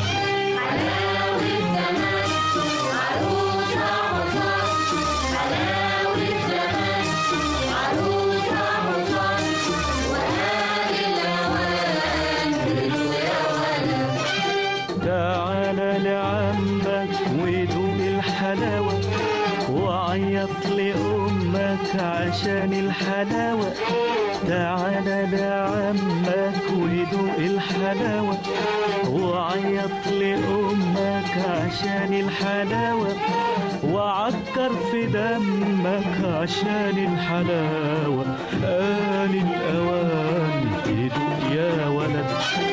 تعالى لعمك ودوق الحلاوة وعيط لأمك عشان الحلاوة تعالى لعمك ودوق الحلاوة وعيط لأمك عشان الحلاوة وعكر في دمك عشان الحلاوة آن الأوان تدوق يا ولد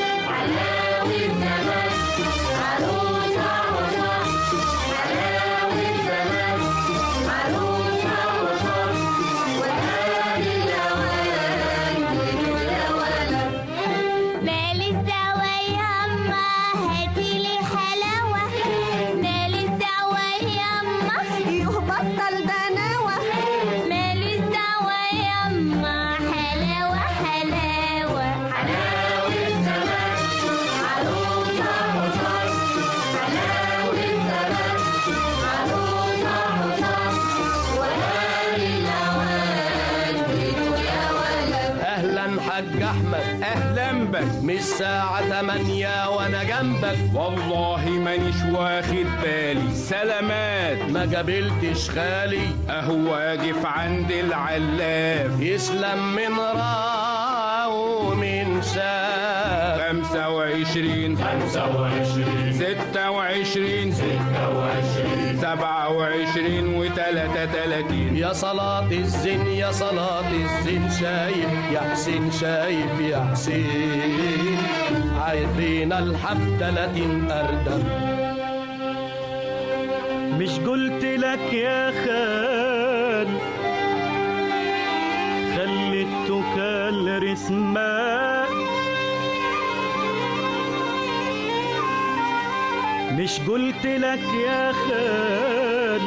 مالي الدوا يما هاتيلي حلاوة مالي الدوا يما يهبطل دناوة مالي الدوا يما حلاوة حلاوة حلاوة الزمان عروسة حصان حلاوة الزمان عروسة حصان وهاني الأوان جيتوا يا ولد اهلا حاج احمد اهلا بك مش ساعة تمانية وانا جنبك والله مانيش واخد بالي سلامات ما قابلتش خالي اهو واقف عند العلاف يسلم من راو ومن شاف خمسة وعشرين خمسة وعشرين ستة وعشرين ستة وعشرين سبعة وعشرين وتلاتة تلاتين يا صلاة الزين يا صلاة الزين شايف يا حسين شايف يا حسين عايزين الحب تلاتين أردم مش قلت لك يا خال خليتك الرسمة مش قلت لك يا خال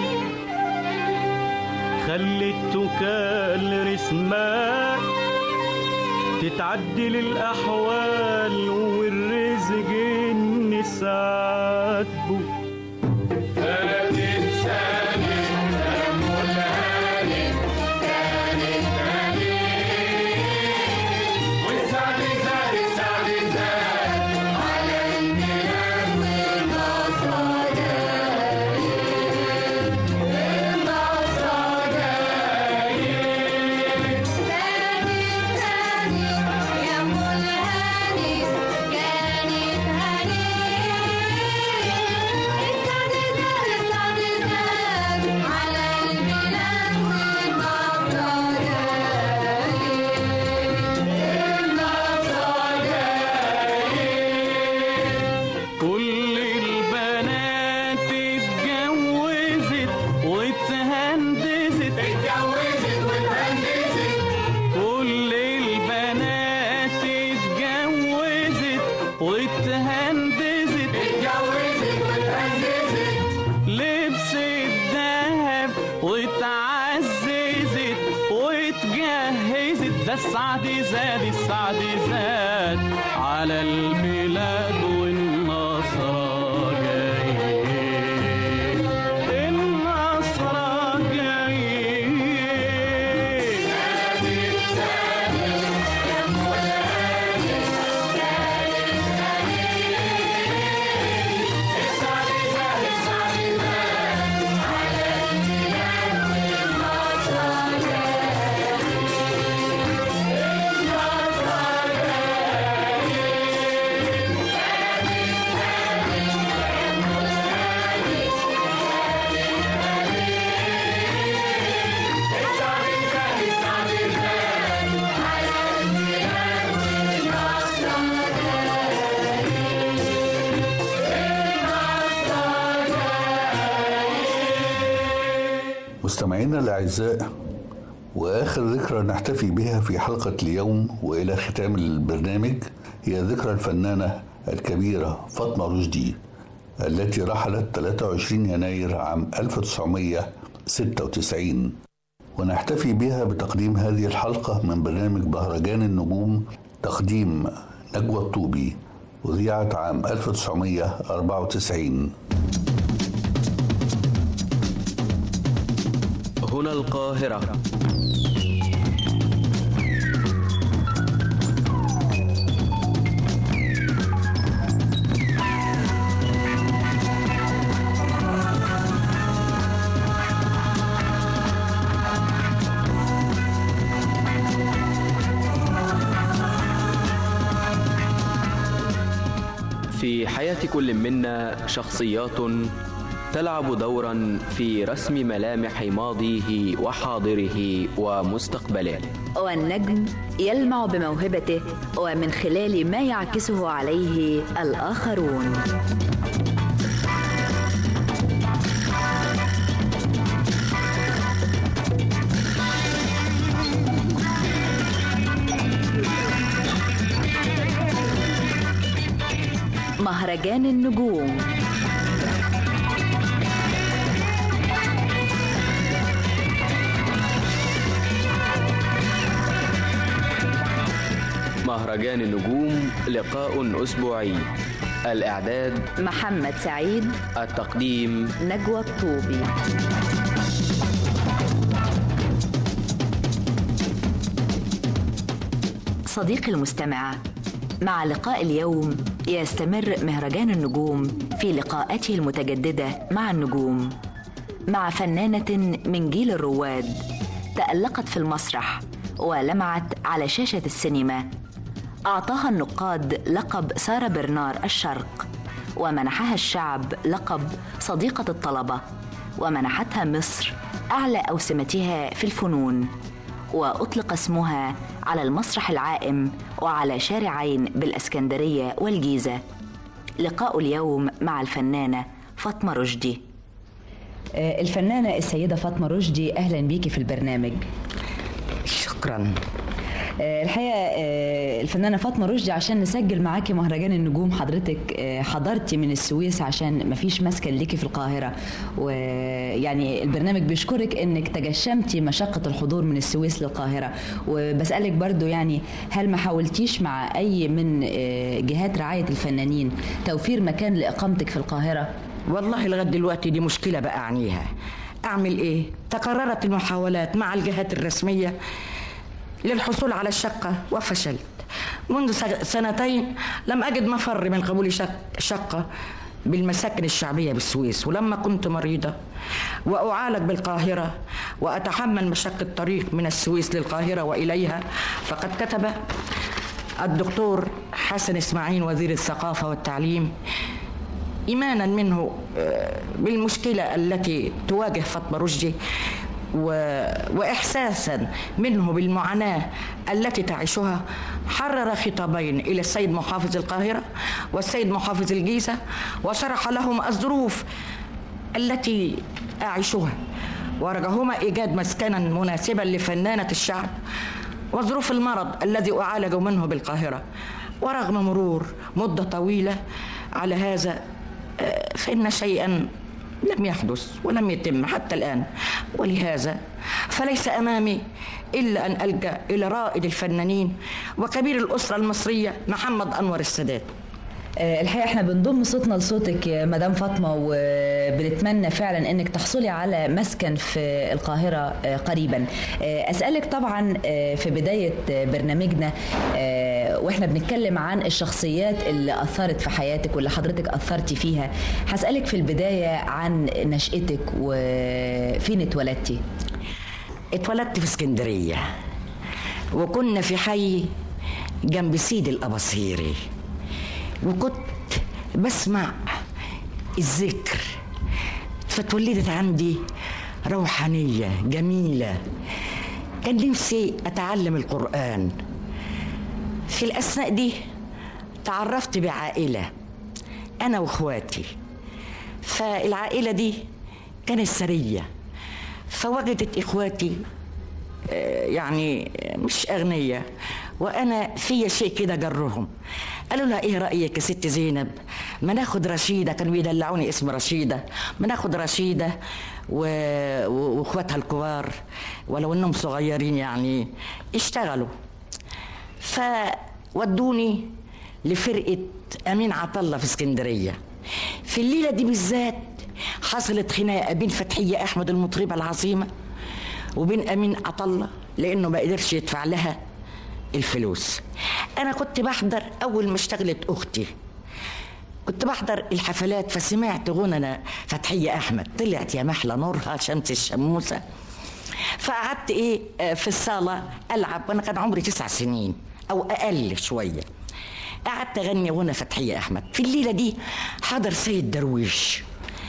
خليتك الرسمة تتعدل الأحوال والرزق النسات بو كل البنات اتجوزت واتهندزت اتجوزت واتهندزت كل البنات اتجوزت واتهندزت اتجوزت واتهندزت لبس الذهب واتعززت واتجهزت ده السعد زاد السعد زاد على البلاد والنصر جاي النصر جاي النصر مستمعينا الأعزاء وآخر ذكرى نحتفي بها في حلقة اليوم وإلى ختام البرنامج هي ذكرى الفنانة الكبيرة فاطمة رشدي التي رحلت 23 يناير عام 1996 ونحتفي بها بتقديم هذه الحلقة من برنامج مهرجان النجوم تقديم نجوى الطوبي أذيعت عام 1994 هنا القاهرة في حياة كل منا شخصيات تلعب دورا في رسم ملامح ماضيه وحاضره ومستقبله والنجم يلمع بموهبته ومن خلال ما يعكسه عليه الآخرون مهرجان النجوم مهرجان النجوم لقاء أسبوعي الإعداد محمد سعيد التقديم نجوى الطوبي صديقي المستمع مع لقاء اليوم يستمر مهرجان النجوم في لقاءاته المتجددة مع النجوم مع فنانة من جيل الرواد تألقت في المسرح ولمعت على شاشة السينما أعطاها النقاد لقب سارة برنار الشرق ومنحها الشعب لقب صديقة الطلبة ومنحتها مصر أعلى أوسمتها في الفنون وأطلق اسمها على المسرح العائم وعلى شارعين بالإسكندرية والجيزة لقاء اليوم مع الفنانة فاطمة رشدي آه، الفنانة السيدة فاطمة رشدي أهلا بيكي في البرنامج شكرا آه، الحقيقة آه، الفنانة فاطمة رشدي عشان نسجل معاكي مهرجان النجوم حضرتك آه، حضرتي من السويس عشان مفيش مسكن ليكي في القاهرة ويعني البرنامج بيشكرك انك تجشمتي مشقة الحضور من السويس للقاهرة وبسألك برضو يعني هل ما حاولتيش مع أي من آه، جهات رعاية الفنانين توفير مكان لإقامتك في القاهرة؟ والله لغايه دلوقتي دي مشكله بقى اعنيها اعمل ايه تكررت المحاولات مع الجهات الرسميه للحصول على الشقه وفشلت منذ س- سنتين لم اجد مفر من قبول شق شقه بالمساكن الشعبيه بالسويس ولما كنت مريضه واعالج بالقاهره واتحمل مشقه الطريق من السويس للقاهره واليها فقد كتب الدكتور حسن اسماعيل وزير الثقافه والتعليم ايمانا منه آه، بالمشكله التي تواجه فاطمه رشدي و... واحساسا منه بالمعاناه التي تعيشها حرر خطابين الى السيد محافظ القاهره والسيد محافظ الجيزه وشرح لهم الظروف التي اعيشها ورجاهما ايجاد مسكنا مناسبا لفنانه الشعب وظروف المرض الذي اعالج منه بالقاهره ورغم مرور مده طويله على هذا آه، فإن شيئا لم يحدث ولم يتم حتى الآن ولهذا فليس أمامي إلا أن ألجأ إلى رائد الفنانين وكبير الأسرة المصرية محمد أنور السادات آه، الحقيقه احنا بنضم صوتنا لصوتك يا مدام فاطمه وبنتمنى فعلا انك تحصلي على مسكن في القاهره آه، قريبا آه، اسالك طبعا آه، في بدايه آه، برنامجنا آه، واحنا بنتكلم عن الشخصيات اللي اثرت في حياتك واللي حضرتك اثرتي فيها هسالك في البدايه عن نشاتك وفين اتولدتي اتولدت في اسكندرية وكنا في حي جنب سيد الأباصيري وكنت بسمع الذكر فتولدت عندي روحانية جميلة كان نفسي أتعلم القرآن في الأثناء دي تعرفت بعائلة أنا وإخواتي فالعائلة دي كانت سرية فوجدت إخواتي آه، يعني مش أغنياء وأنا في شيء كده جرهم قالوا لها إيه رأيك يا ست زينب ما ناخد رشيدة كانوا بيدلعوني اسم رشيدة ما ناخد رشيدة و... و- وإخواتها الكبار ولو إنهم صغيرين يعني اشتغلوا فودوني لفرقة أمين عطلة في اسكندرية في الليلة دي بالذات حصلت خناقة بين فتحية أحمد المطربة العظيمة وبين أمين عطلة لأنه ما قدرش يدفع لها الفلوس أنا كنت بحضر أول ما اشتغلت أختي كنت بحضر الحفلات فسمعت غنى فتحية أحمد طلعت يا محلى نورها شمس الشموسة فقعدت إيه آه، في الصالة ألعب وأنا كان عمري تسع سنين أو أقل شوية قعدت أغني غنى فتحية أحمد في الليلة دي حضر سيد درويش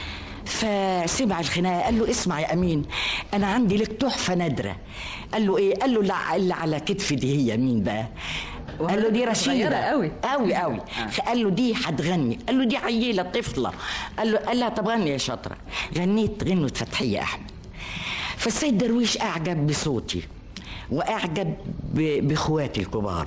فسمع الخناقه قال له اسمع يا امين انا عندي لك تحفه نادره قال له ايه قال له لا اللي على كتفي دي هي مين بقى قال له دي رشيده صغيرة قوي. قوي قوي قال له دي هتغني قال له دي عيله طفله قال له قال لها طب غني يا شاطره غنيت غنوه فتحيه احمد فالسيد درويش اعجب بصوتي واعجب ب- باخواتي الكبار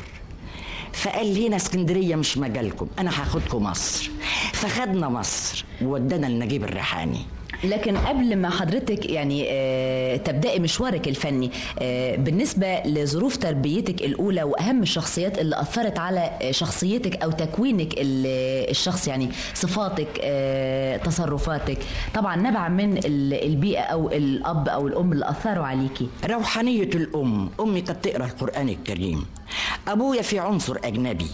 فقال هنا اسكندريه مش مجالكم انا هاخدكم مصر فخدنا مصر وودانا لنجيب الريحاني لكن قبل ما حضرتك يعني آه، تبدأي مشوارك الفني آه، بالنسبة لظروف تربيتك الأولى وأهم الشخصيات اللي أثرت على آه، شخصيتك أو تكوينك ال- الشخصي يعني صفاتك آه، تصرفاتك طبعا نبع من ال- البيئة أو الأب أو الأم اللي أثروا عليكي روحانية الأم أمي كانت تقرأ القرآن الكريم أبويا في عنصر أجنبي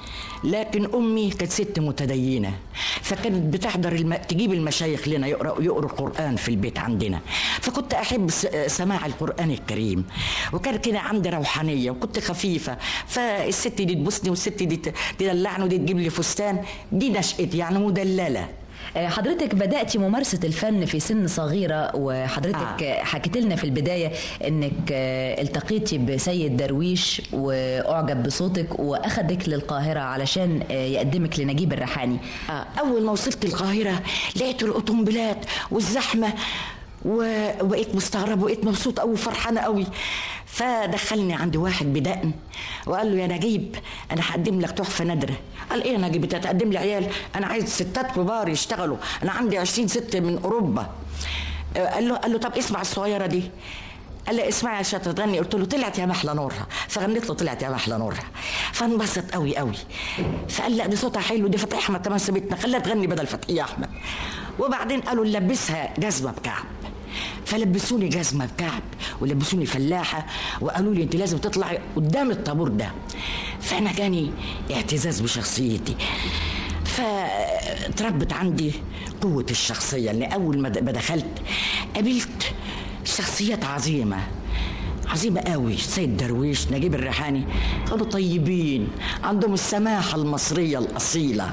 لكن أمي كانت ست متدينة فكانت بتحضر الم... تجيب المشايخ لنا يقرأ يقروا القرآن في البيت عندنا فكنت أحب س... سماع القرآن الكريم وكان كده عندي روحانية وكنت خفيفة فالست دي تبوسني والست دي ت- تدلعني ودي تجيب لي فستان دي نشأتي يعني مدللة آه، حضرتك بدأتي ممارسة الفن في سن صغيرة وحضرتك آه. حكيت لنا في البداية انك آه، التقيتي بسيد درويش واعجب بصوتك واخدك للقاهرة علشان آه، يقدمك لنجيب الريحاني آه، أول ما وصلت القاهرة لقيت الأوتومبيلات والزحمة و- وبقيت مستغرب وبقيت مبسوط قوي وفرحانة قوي فدخلني عند واحد بدقن وقال له يا نجيب أنا هقدم لك تحفة نادرة قال إيه يا نجيب أنت هتقدم لي عيال أنا عايز ستات كبار يشتغلوا أنا عندي عشرين ست من أوروبا آه، قال له قال له طب اسمع الصغيرة دي قال لي اسمعي يا شاطر تغني قلت له طلعت يا محلى نورها فغنيت له طلعت يا محلى نورها فانبسط قوي قوي فقال لا دي صوتها حلو دي فتحي احمد كمان سابتنا خليها تغني بدل فتحي احمد وبعدين قالوا نلبسها جزمه بكعب فلبسوني جزمه بكعب ولبسوني فلاحه وقالوا لي انت لازم تطلعي قدام الطابور ده فانا جاني اعتزاز بشخصيتي فتربت عندي قوة الشخصية لأن أول ما د- ما دخلت قابلت شخصيات عظيمة عظيمة قوي سيد درويش نجيب الريحاني كانوا طيبين عندهم السماحة المصرية الأصيلة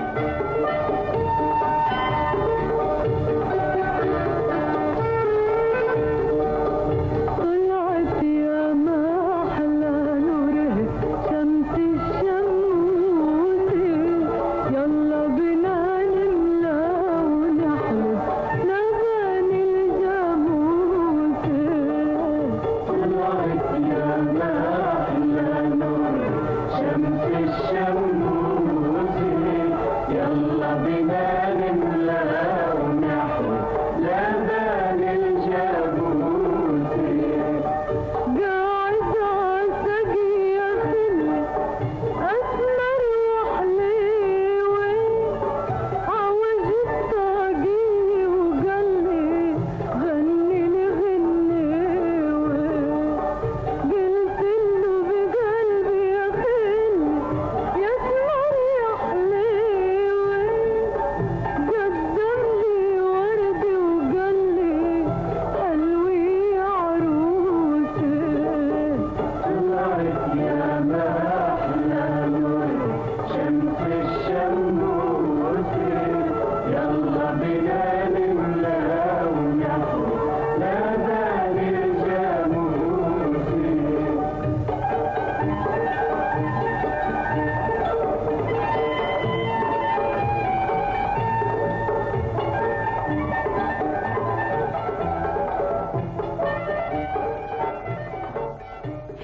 طلعت يا ما أحلى نوره شمس الشموس يلا بنا نملى ونحلب لبن الجاموس طلعت يا ما أحلى نوره شمس الشموس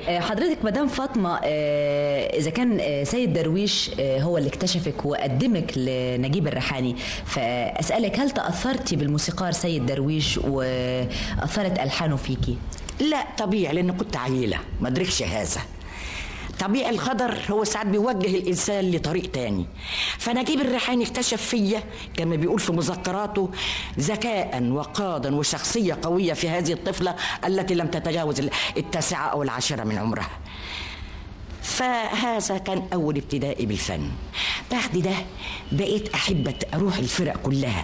آه، حضرتك مدام فاطمه آه، اذا كان آه، سيد درويش آه، هو اللي اكتشفك وقدمك لنجيب الريحاني فاسالك هل تاثرتي بالموسيقار سيد درويش واثرت الحانه فيكي لا طبيعي لان كنت عيله ما ادركش هذا طبيعي القدر هو ساعات بيوجه الانسان لطريق تاني فنجيب الريحاني اكتشف فيا كما بيقول في مذكراته ذكاء وقادا وشخصيه قويه في هذه الطفله التي لم تتجاوز التاسعه او العاشره من عمرها فهذا كان اول ابتدائي بالفن بعد ده بقيت احب اروح الفرق كلها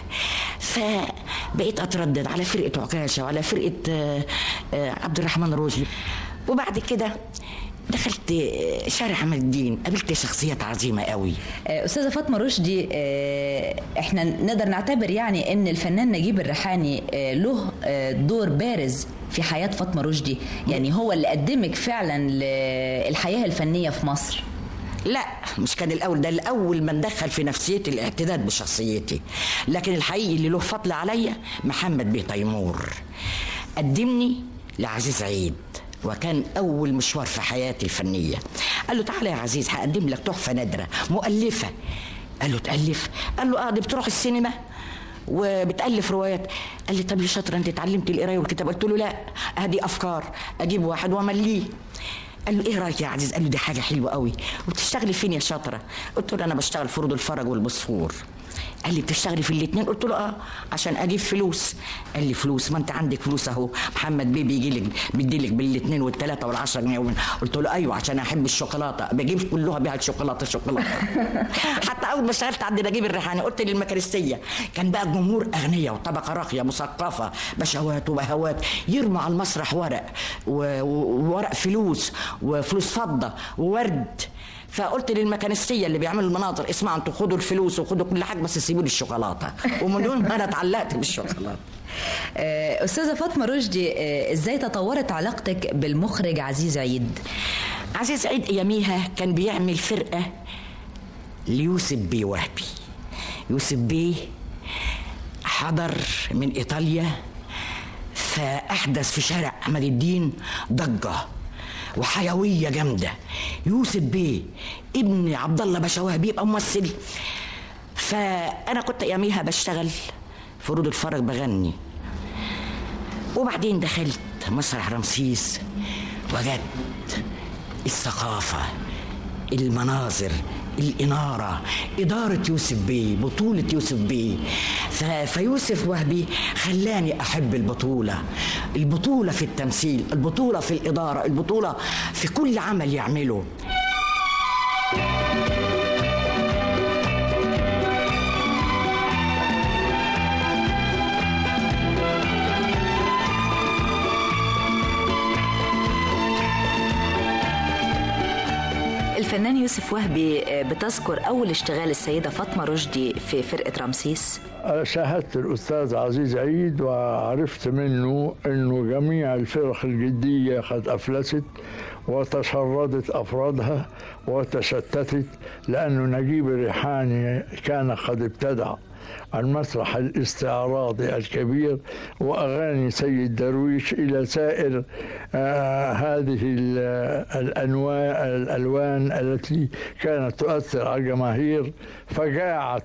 فبقيت اتردد على فرقه عكاشه وعلى فرقه آه، آه، عبد الرحمن روجي وبعد كده دخلت آه، شارع عمل الدين قابلت شخصيات عظيمه قوي آه، استاذه فاطمه رشدي آه، احنا نقدر نعتبر يعني ان الفنان نجيب الريحاني آه، له آه، دور بارز في حياه فاطمه رشدي يعني هو اللي قدمك فعلا للحياه الفنيه في مصر لا مش كان الاول ده الاول من دخل في نفسيتي الاعتداد بشخصيتي لكن الحقيقي اللي له فضل عليا محمد بيه تيمور قدمني لعزيز عيد وكان اول مشوار في حياتي الفنيه قال له تعالى يا عزيز هقدم لك تحفه نادره مؤلفه قال له تالف قال له اه دي بتروح السينما وبتالف روايات قال لي طب يا شاطر انت اتعلمت القرايه والكتاب قلت له لا ادي افكار اجيب واحد وامليه قال له ايه رايك يا عزيز قال له دي حاجه حلوه قوي وبتشتغلي فين يا شاطره قلت له انا بشتغل في رود الفرج والبوسفور قال لي بتشتغلي في الاثنين قلت له اه عشان اجيب فلوس قال لي فلوس ما انت عندك فلوس اهو محمد بيه بيجي لك بيدي لك بالاثنين والثلاثه والعشرة جنيه ومن قلت له ايوه عشان احب الشوكولاته بجيب كلها بيها الشوكولاته شوكولاته حتى اول ما اشتغلت عند نجيب الريحاني قلت للمكارستيه كان بقى جمهور اغنياء وطبقه راقيه مثقفه بشوات وبهوات يرموا على المسرح ورق و- و- وورق فلوس وفلوس فضه وورد فقلت للمكانستيه اللي بيعملوا المناظر اسمعوا انتوا خدوا الفلوس وخدوا كل حاجه بس سيبوا لي الشوكولاته ومن يوم ما انا اتعلقت بالشوكولاته آه، استاذه فاطمه رشدي آه، ازاي تطورت علاقتك بالمخرج عزيز عيد عزيز عيد اياميها كان بيعمل فرقه ليوسف بيه وهبي يوسف بيه حضر من ايطاليا فاحدث في شارع احمد الدين ضجه وحيويه جامده يوسف بيه ابن عبد الله باشا وهبي يبقى ممثل فانا كنت اياميها بشتغل في رود الفرج بغني وبعدين دخلت مسرح رمسيس وجدت الثقافة المناظر الإنارة إدارة يوسف بيه بطولة يوسف بيه ف- فيوسف وهبي خلاني أحب البطولة البطولة في التمثيل البطولة في الإدارة البطولة في كل عمل يعمله الفنان يوسف وهبي آه، بتذكر اول اشتغال السيده فاطمه رشدي في فرقه رمسيس شاهدت الأستاذ عزيز عيد وعرفت منه أنه جميع الفرق الجدية قد أفلست وتشردت أفرادها وتشتتت لأنه نجيب الريحاني كان قد ابتدع المسرح الاستعراضي الكبير وأغاني سيد درويش إلى سائر آه هذه ال- الأنواع الألوان التي كانت تؤثر على الجماهير فجاعت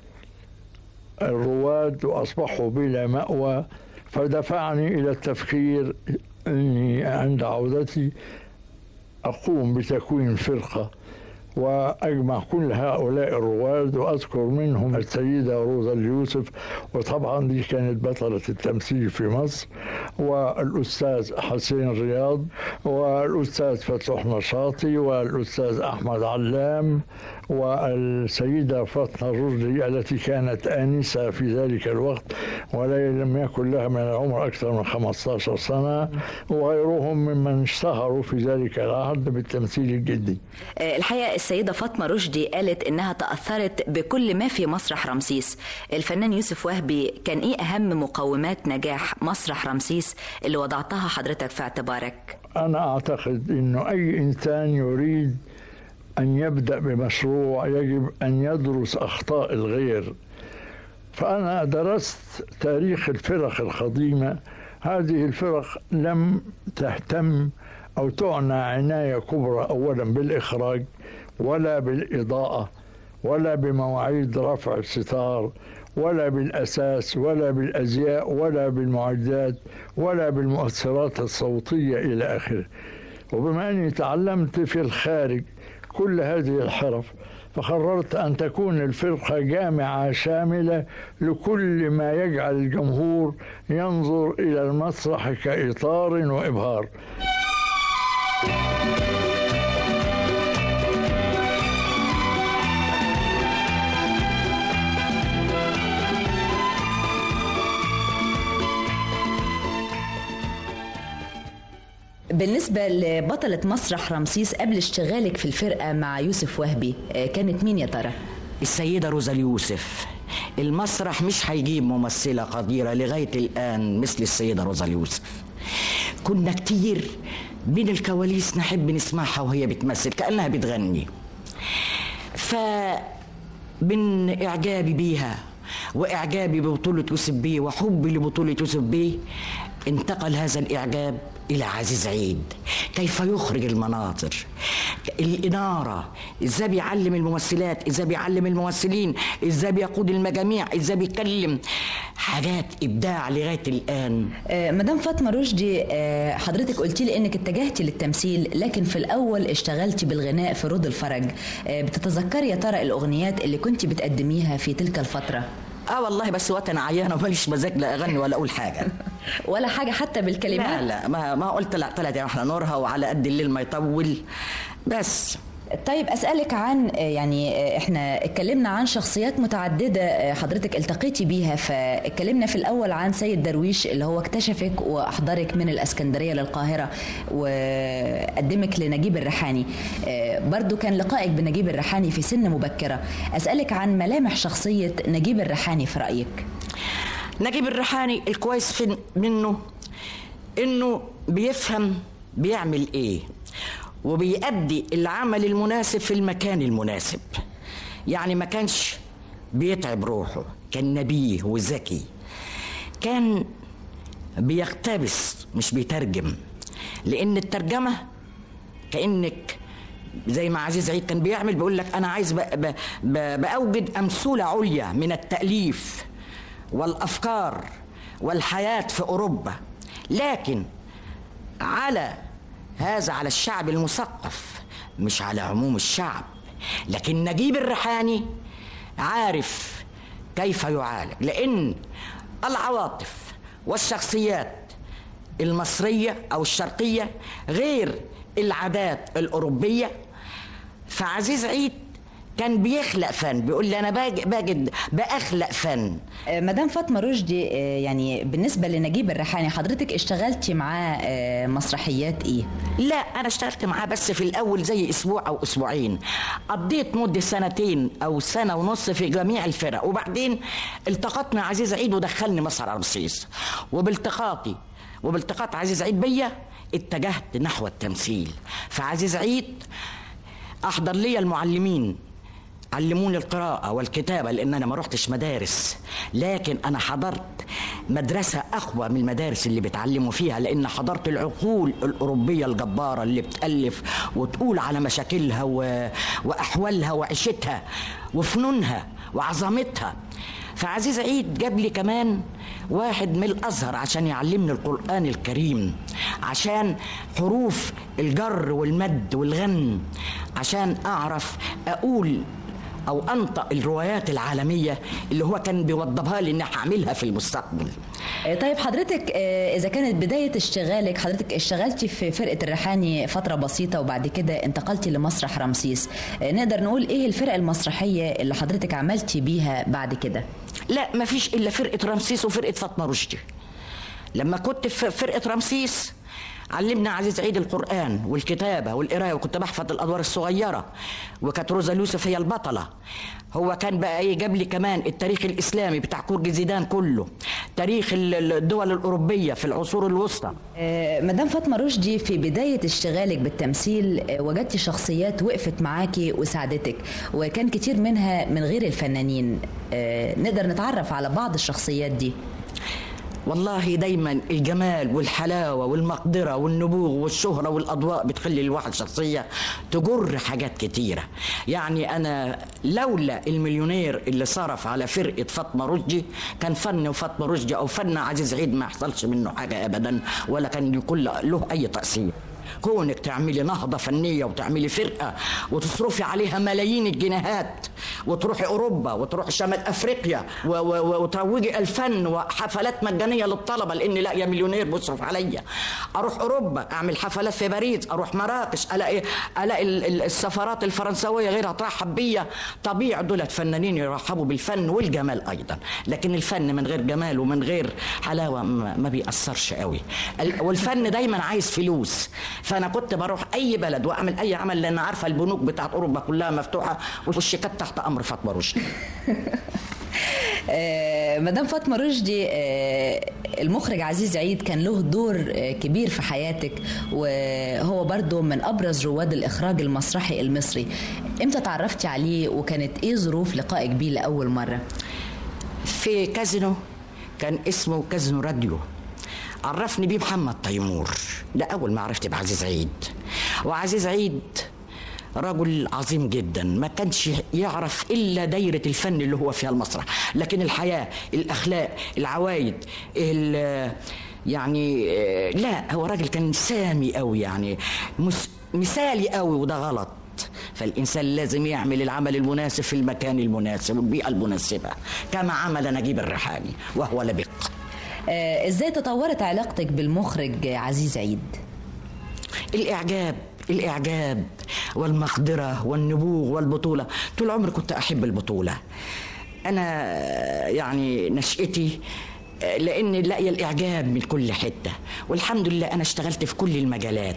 الرواد وأصبحوا بلا مأوى فدفعني إلى التفكير أني عند عودتي أقوم بتكوين فرقة وأجمع كل هؤلاء الرواد وأذكر منهم السيدة روزا اليوسف وطبعا دي كانت بطلة التمثيل في مصر والأستاذ حسين رياض والأستاذ فتح نشاطي والأستاذ أحمد علام والسيدة فاطمة رشدي التي كانت آنسة في ذلك الوقت ولم يكن لها من العمر أكثر من 15 سنة وغيرهم ممن اشتهروا في ذلك العهد بالتمثيل الجدي آه، الحقيقه السيده فاطمه رشدي قالت انها تاثرت بكل ما في مسرح رمسيس الفنان يوسف وهبي كان ايه اهم مقومات نجاح مسرح رمسيس اللي وضعتها حضرتك في اعتبارك أنا أعتقد أنه أي إنسان يريد أن يبدأ بمشروع يجب أن يدرس أخطاء الغير فأنا درست تاريخ الفرق القديمة هذه الفرق لم تهتم أو تعنى عناية كبرى أولا بالإخراج ولا بالإضاءة ولا بمواعيد رفع الستار ولا بالأساس ولا بالأزياء ولا بالمعدات ولا بالمؤثرات الصوتية إلى آخره وبما أني تعلمت في الخارج كل هذه الحرف فقررت أن تكون الفرقة جامعة شاملة لكل ما يجعل الجمهور ينظر إلى المسرح كإطار وإبهار بالنسبة لبطلة مسرح رمسيس قبل اشتغالك في الفرقة مع يوسف وهبي آه، كانت مين يا ترى؟ السيدة روزا اليوسف المسرح مش هيجيب ممثلة قديرة لغاية الآن مثل السيدة روزا اليوسف كنا كتير بين الكواليس نحب نسمعها وهي بتمثل كأنها بتغني ف من إعجابي بيها وإعجابي ببطولة يوسف بيه وحبي لبطولة يوسف بيه انتقل هذا الإعجاب إلى عزيز عيد كيف يخرج المناظر الإنارة إزاي بيعلم الممثلات إزاي بيعلم الممثلين إزاي بيقود المجاميع إزاي بيتكلم حاجات إبداع لغاية الآن آه، مدام فاطمة رشدي آه، حضرتك قلتي لي انك اتجهتي للتمثيل لكن في الاول اشتغلتي بالغناء في رود الفرج آه، بتتذكري يا ترى الاغنيات اللي كنت بتقدميها في تلك الفترة اه والله بس وقت انا عيانه وماليش مزاج لا اغني ولا اقول حاجه ولا حاجه حتى بالكلمات لا لا ما, ما قلت لا طلعت يا احنا نورها وعلى قد الليل ما يطول بس طيب اسالك عن آه، يعني آه، احنا اتكلمنا عن شخصيات متعدده آه، حضرتك التقيتي بيها فاتكلمنا في الاول عن سيد درويش اللي هو اكتشفك واحضرك من الاسكندريه للقاهره وقدمك لنجيب الريحاني آه، برضو كان لقائك بنجيب الريحاني في سن مبكره اسالك عن ملامح شخصيه نجيب الريحاني في رايك نجيب الريحاني الكويس في منه انه بيفهم بيعمل ايه وبيأدي العمل المناسب في المكان المناسب يعني ما كانش بيتعب روحه كان نبيه وذكي كان بيقتبس مش بيترجم لان الترجمه كانك زي ما عزيز عيد كان بيعمل بيقول لك انا عايز ب- ب- ب- باوجد امثله عليا من التاليف والافكار والحياه في اوروبا لكن على هذا على الشعب المثقف مش على عموم الشعب لكن نجيب الريحاني عارف كيف يعالج لان العواطف والشخصيات المصريه او الشرقيه غير العادات الاوروبيه فعزيز عيد كان بيخلق فن بيقول لي انا باج- باجد باخلق فن آه، مدام فاطمه رشدي آه، يعني بالنسبه لنجيب الريحاني حضرتك اشتغلتي معاه آه، مسرحيات ايه لا انا اشتغلت معاه بس في الاول زي اسبوع او اسبوعين قضيت مده سنتين او سنه ونص في جميع الفرق وبعدين التقطت مع عزيز عيد ودخلني مسرح رمسيس وبالتقاطي وبالتقاط عزيز عيد بيا اتجهت نحو التمثيل فعزيز عيد احضر لي المعلمين علموني القراءة والكتابة لأن أنا ما رحتش مدارس لكن أنا حضرت مدرسة أقوى من المدارس اللي بتعلموا فيها لأن حضرت العقول الأوروبية الجبارة اللي بتألف وتقول على مشاكلها و... وأحوالها وعيشتها وفنونها وعظمتها فعزيز عيد جاب لي كمان واحد من الازهر عشان يعلمني القران الكريم عشان حروف الجر والمد والغن عشان اعرف اقول او انطق الروايات العالميه اللي هو كان بيوضبها لي اني هعملها في المستقبل آه، طيب حضرتك آه، اذا كانت بدايه اشتغالك حضرتك اشتغلتي في فرقه الريحاني فتره بسيطه وبعد كده انتقلتي لمسرح رمسيس آه، نقدر نقول ايه الفرقه المسرحيه اللي حضرتك عملتي بيها بعد كده لا ما فيش الا فرقه رمسيس وفرقه فاطمه رشدي لما كنت في فرقه رمسيس علمنا عزيز عيد القرآن والكتابة والقراية وكنت بحفظ الأدوار الصغيرة وكانت روزا اليوسف هي البطلة هو كان بقى ايه جاب لي كمان التاريخ الإسلامي بتاع كورج زيدان كله تاريخ ال- الدول الأوروبية في العصور الوسطى آه، مدام فاطمه رشدي في بدايه اشتغالك بالتمثيل آه، وجدتي شخصيات وقفت معاكي وساعدتك وكان كتير منها من غير الفنانين آه، نقدر نتعرف على بعض الشخصيات دي والله دايما الجمال والحلاوة والمقدرة والنبوغ والشهرة والأضواء بتخلي الواحد شخصية تجر حاجات كتيرة يعني أنا لولا المليونير اللي صرف على فرقة فاطمة رشدي كان فن وفاطمة رشدي أو فن عزيز عيد ما يحصلش منه حاجة أبدا ولا كان يكون له أي تأثير كونك تعملي نهضة فنية وتعملي فرقة وتصرفي عليها ملايين الجنيهات وتروحي أوروبا وتروحي شمال أفريقيا و- و- و- وتروجي الفن وحفلات مجانية للطلبة لأن لا يا مليونير بيصرف عليا أروح أوروبا أعمل حفلات في باريس أروح مراكش ألاقي ألاقي ال- ال- السفارات الفرنسوية غيرها ترحب بيا طبيعي دولت فنانين يرحبوا بالفن والجمال أيضا لكن الفن من غير جمال ومن غير حلاوة ما ما بيأثرش قوي ال- والفن دايما عايز فلوس فانا كنت بروح اي بلد واعمل اي عمل لان عارفه البنوك بتاعت اوروبا كلها مفتوحه والشيكات تحت امر فاطمه رشدي آه، مدام فاطمه رشدي آه، المخرج عزيز عيد كان له دور آه، كبير في حياتك وهو برضو من ابرز رواد الاخراج المسرحي المصري امتى تعرفتي عليه وكانت ايه ظروف لقائك بيه لاول مره في كازينو كان اسمه كازينو راديو عرفني بيه محمد تيمور ده اول ما عرفت بعزيز عيد وعزيز عيد رجل عظيم جدا ما كانش يعرف الا دايره الفن اللي هو فيها المسرح لكن الحياه الاخلاق العوايد ال- يعني آه، لا هو راجل كان سامي قوي يعني مس- مثالي قوي وده غلط فالإنسان لازم يعمل العمل المناسب في المكان المناسب والبيئة المناسبة كما عمل نجيب الريحاني وهو لبق آه، ازاي تطورت علاقتك بالمخرج عزيز عيد الإعجاب الإعجاب والمقدرة والنبوغ والبطولة طول عمري كنت أحب البطولة أنا يعني نشأتي لأن لاقية الإعجاب من كل حتة والحمد لله أنا اشتغلت في كل المجالات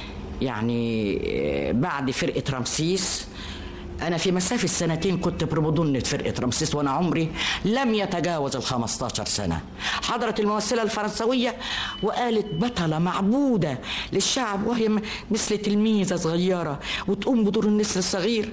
يعني بعد فرقة رمسيس أنا في مسافة سنتين كنت برمضنة فرقة رمسيس وأنا عمري لم يتجاوز ال 15 سنة حضرت الممثلة الفرنسوية وقالت بطلة معبودة للشعب وهي م- مثل تلميذة صغيرة وتقوم بدور النسر الصغير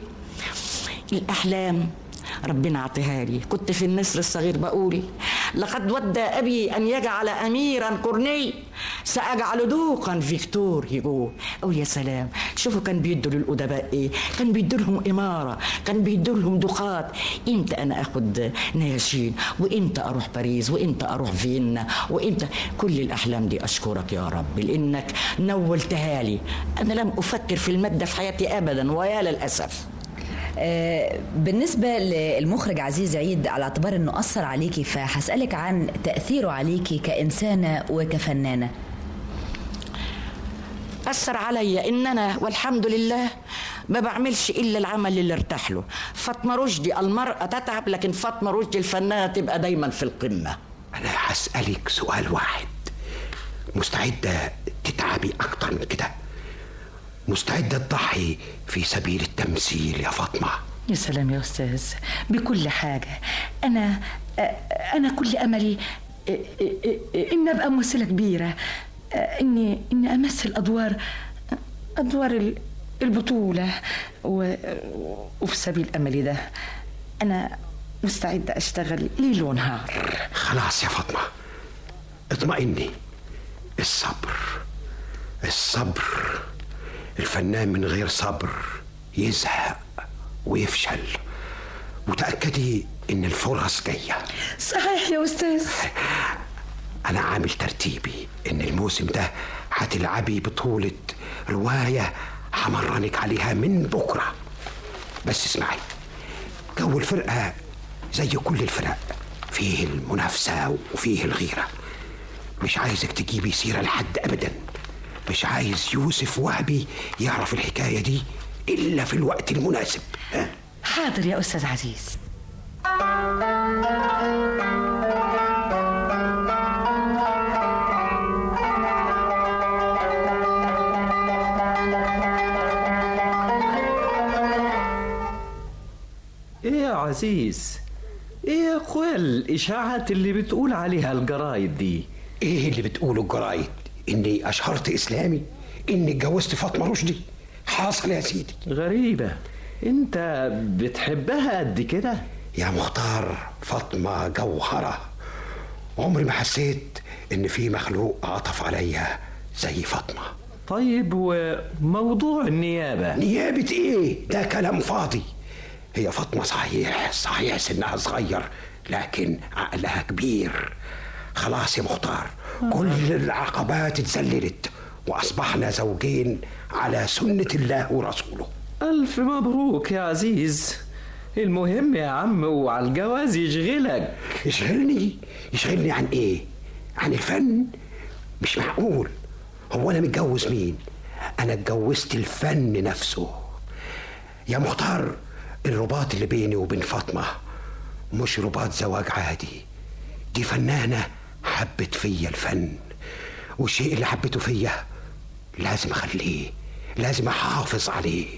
الأحلام ربنا عطيها لي كنت في النسر الصغير بقول لقد ود أبي أن يجعل أميرا قرني سأجعل دوقا فيكتور هيجو أو يا سلام شوفوا كان بيدوا للأدباء إيه كان بيدوا لهم إمارة كان بيدوا لهم دقات إمتى أنا أخد نياشين وإمتى أروح باريس وإمتى أروح فيينا وإمتى كل الأحلام دي أشكرك يا رب لأنك نولتها لي أنا لم أفكر في المادة في حياتي أبدا ويا للأسف آه، بالنسبة للمخرج عزيز عيد على اعتبار انه اثر عليكي فهسألك عن تأثيره عليكي كإنسانة وكفنانة أثر عليا إن أنا والحمد لله ما بعملش إلا العمل اللي ارتاح له فاطمة رشدي المرأة تتعب لكن فاطمة رشدي الفنانة تبقى دايما في القمة أنا هسألك سؤال واحد مستعدة تتعبي أكتر من كده مستعدة تضحي في سبيل التمثيل يا فاطمة يا سلام يا أستاذ بكل حاجة أنا أنا كل أملي إن أبقى ممثلة كبيرة إني إني أمثل أدوار أدوار ال- البطولة و... وفي سبيل أملي ده أنا مستعدة أشتغل ليل ونهار خلاص يا فاطمة اطمئني الصبر الصبر الفنان من غير صبر يزهق ويفشل وتأكدي إن الفرص جاية صحيح يا أستاذ أنا عامل ترتيبي إن الموسم ده هتلعبي بطولة رواية همرنك عليها من بكرة بس اسمعي جو الفرقة زي كل الفرق فيه المنافسة وفيه الغيرة مش عايزك تجيبي سيرة لحد أبدا مش عايز يوسف وهبي يعرف الحكاية دي إلا في الوقت المناسب ها؟ حاضر يا أستاذ عزيز ايه يا عزيز ايه يا اخويا الاشاعات اللي بتقول عليها الجرايد دي ايه اللي بتقوله الجرايد اني اشهرت اسلامي اني اتجوزت فاطمه رشدي حاصل يا سيدي غريبة انت بتحبها قد كده يا مختار فاطمه جوهره عمري ما حسيت ان في مخلوق عطف عليا زي فاطمه طيب وموضوع النيابة نيابة ايه؟ ده كلام فاضي هي فاطمة صحيح صحيح سنها صغير لكن عقلها كبير خلاص يا مختار كل العقبات اتذللت وأصبحنا زوجين على سنة الله ورسوله ألف مبروك يا عزيز المهم يا عم وعلى الجواز يشغلك يشغلني يشغلني عن ايه عن الفن مش معقول هو انا متجوز مين انا اتجوزت الفن نفسه يا مختار الرباط اللي بيني وبين فاطمه مش رباط زواج عادي دي فنانه حبت فيا الفن والشيء اللي حبته فيا لازم اخليه لازم احافظ عليه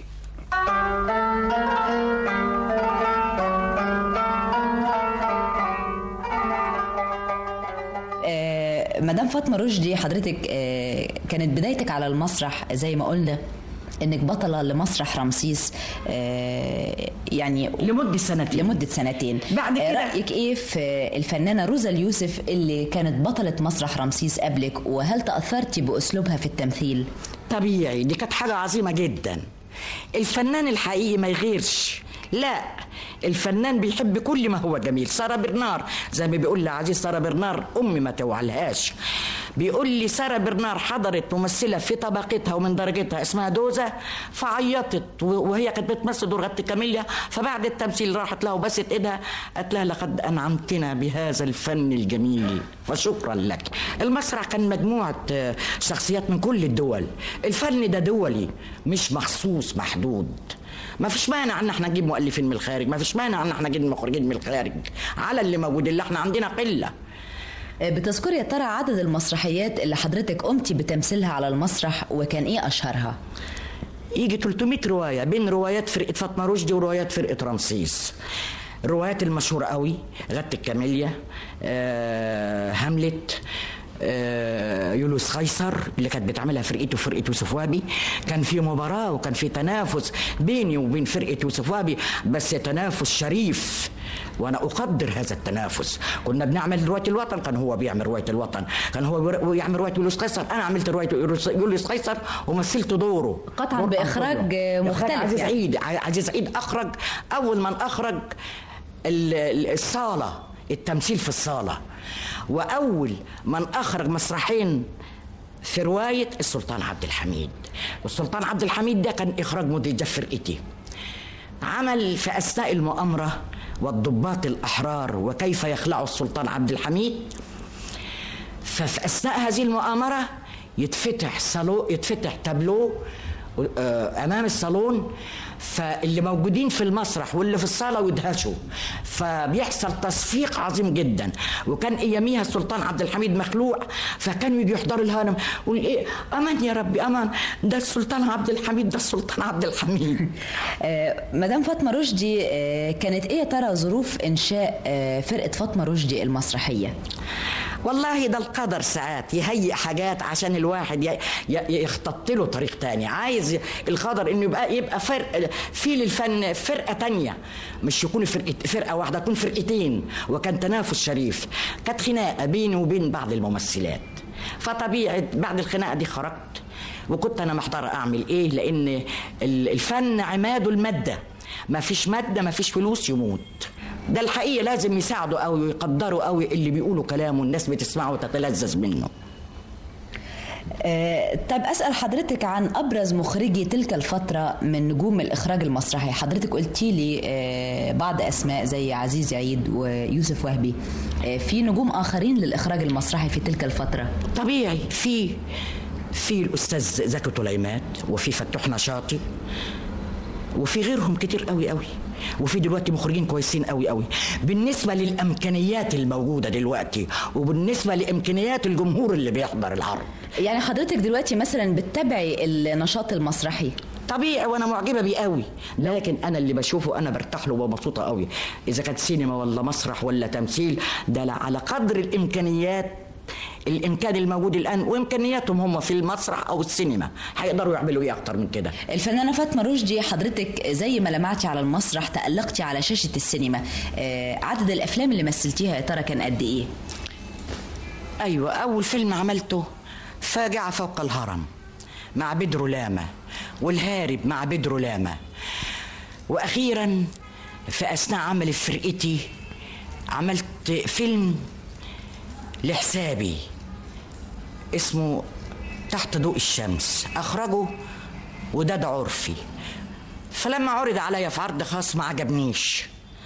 آه، مدام فاطمه رشدي حضرتك آه، كانت بدايتك على المسرح زي ما قلنا انك بطله لمسرح رمسيس آه، يعني لمده سنتين لمده سنتين بعد آه، كده- رايك ايه في الفنانه روزا اليوسف اللي كانت بطله مسرح رمسيس قبلك وهل تاثرتي باسلوبها في التمثيل طبيعي دي كانت حاجة عظيمة جدا الفنان الحقيقي ما يغيرش لا الفنان بيحب كل ما هو جميل سارة برنار زي ما بيقول لي عزيز سارة برنار أمي ما توعلهاش بيقول لي سارة برنار حضرت ممثلة في طبقتها ومن درجتها اسمها دوزة فعيطت و- وهي كانت بتمثل دور غادة كاميليا فبعد التمثيل راحت لها وبست ايدها قالت لها لقد أنعمتنا بهذا الفن الجميل فشكرا لك المسرح كان مجموعة آه، شخصيات من كل الدول الفن ده دولي مش مخصوص محدود ما فيش مانع ان احنا نجيب مؤلفين من الخارج ما فيش مانع ان احنا نجيب مخرجين من الخارج على اللي موجود اللي احنا عندنا قله آه، بتذكري يا ترى عدد المسرحيات اللي حضرتك قمتي بتمثيلها على المسرح وكان ايه اشهرها يجي 300 روايه بين روايات فرقه فاطمه رشدي وروايات فرقه رمسيس الروايات المشهورة قوي غادة الكاميليا آه، هاملت آه، يوليوس قيصر اللي كانت بتعملها فرقته فرقه يوسف وهبي كان في مباراه وكان في تنافس بيني وبين فرقه يوسف وهبي بس تنافس شريف وانا اقدر هذا التنافس كنا بنعمل روايه الوطن كان هو بيعمل روايه الوطن كان هو بير- يعمل روايه يوليوس قيصر انا عملت روايه يوليوس- يوليوس قيصر ومثلت دوره قطعاً دور بإخراج أنطونيو. مختلف إخراج عزيز يعني. عيد عزيز عيد اخرج اول من اخرج ال- ال- الصاله التمثيل في الصاله واول من اخرج مسرحين في روايه السلطان عبد الحميد والسلطان عبد الحميد ده كان اخراج مدير فرقتي عمل في اثناء المؤامره والضباط الاحرار وكيف يخلعوا السلطان عبد الحميد ففي اثناء هذه المؤامره يتفتح صالون يتفتح تابلو آه، امام الصالون فاللي موجودين في المسرح واللي في الصاله ويدهشوا فبيحصل تصفيق عظيم جدا وكان اياميها السلطان عبد الحميد مخلوع فكانوا يجوا يحضروا الهرم يقول ايه امان يا ربي امان ده السلطان عبد الحميد ده السلطان عبد الحميد آه، مدام فاطمه رشدي آه، كانت ايه يا ترى ظروف انشاء آه، فرقه فاطمه رشدي المسرحيه والله ده القدر ساعات يهيئ حاجات عشان الواحد ي- ي- يخطط له طريق تاني عايز ي- القدر انه يبقى يبقى فرق في للفن فرقه تانية مش يكون فرقه فرقه واحده تكون فرقتين وكان تنافس شريف كانت خناقه بيني وبين بعض الممثلات فطبيعي بعد الخناقه دي خرجت وكنت انا محتار اعمل ايه لان ال- الفن عماده الماده ما فيش ماده ما فيش فلوس يموت ده الحقيقه لازم يساعدوا قوي ويقدروا قوي اللي بيقولوا كلامه الناس بتسمعه وتتلذذ منه آه، طب اسال حضرتك عن ابرز مخرجي تلك الفتره من نجوم الاخراج المسرحي حضرتك قلتي لي آه، بعض اسماء زي عزيز عيد ويوسف وهبي آه، في نجوم اخرين للاخراج المسرحي في تلك الفتره طبيعي في في الاستاذ زكي طليمات وفي فتوح نشاطي وفي غيرهم كتير قوي قوي وفي دلوقتي مخرجين كويسين قوي قوي بالنسبه للامكانيات الموجوده دلوقتي وبالنسبه لامكانيات الجمهور اللي بيحضر العرض يعني حضرتك دلوقتي مثلا بتتابعي النشاط المسرحي طبيعي وانا معجبه بيه قوي لكن انا اللي بشوفه انا برتاح له ومبسوطه قوي اذا كانت سينما ولا مسرح ولا تمثيل ده لا على قدر الامكانيات الامكان الموجود الان وامكانياتهم هم في المسرح او السينما هيقدروا يعملوا ايه اكتر من كده الفنانه فاطمه رشدي حضرتك زي ما لمعتي على المسرح تالقتي على شاشه السينما آه، عدد الافلام اللي مثلتيها يا ترى كان قد ايه أيوة أول فيلم عملته فاجعة فوق الهرم مع بدرو لاما والهارب مع بدرو لاما وأخيرا في أثناء عمل فرقتي عملت فيلم لحسابي اسمه تحت ضوء الشمس أخرجه وداد عرفي فلما عرض عليا في عرض خاص ما عجبنيش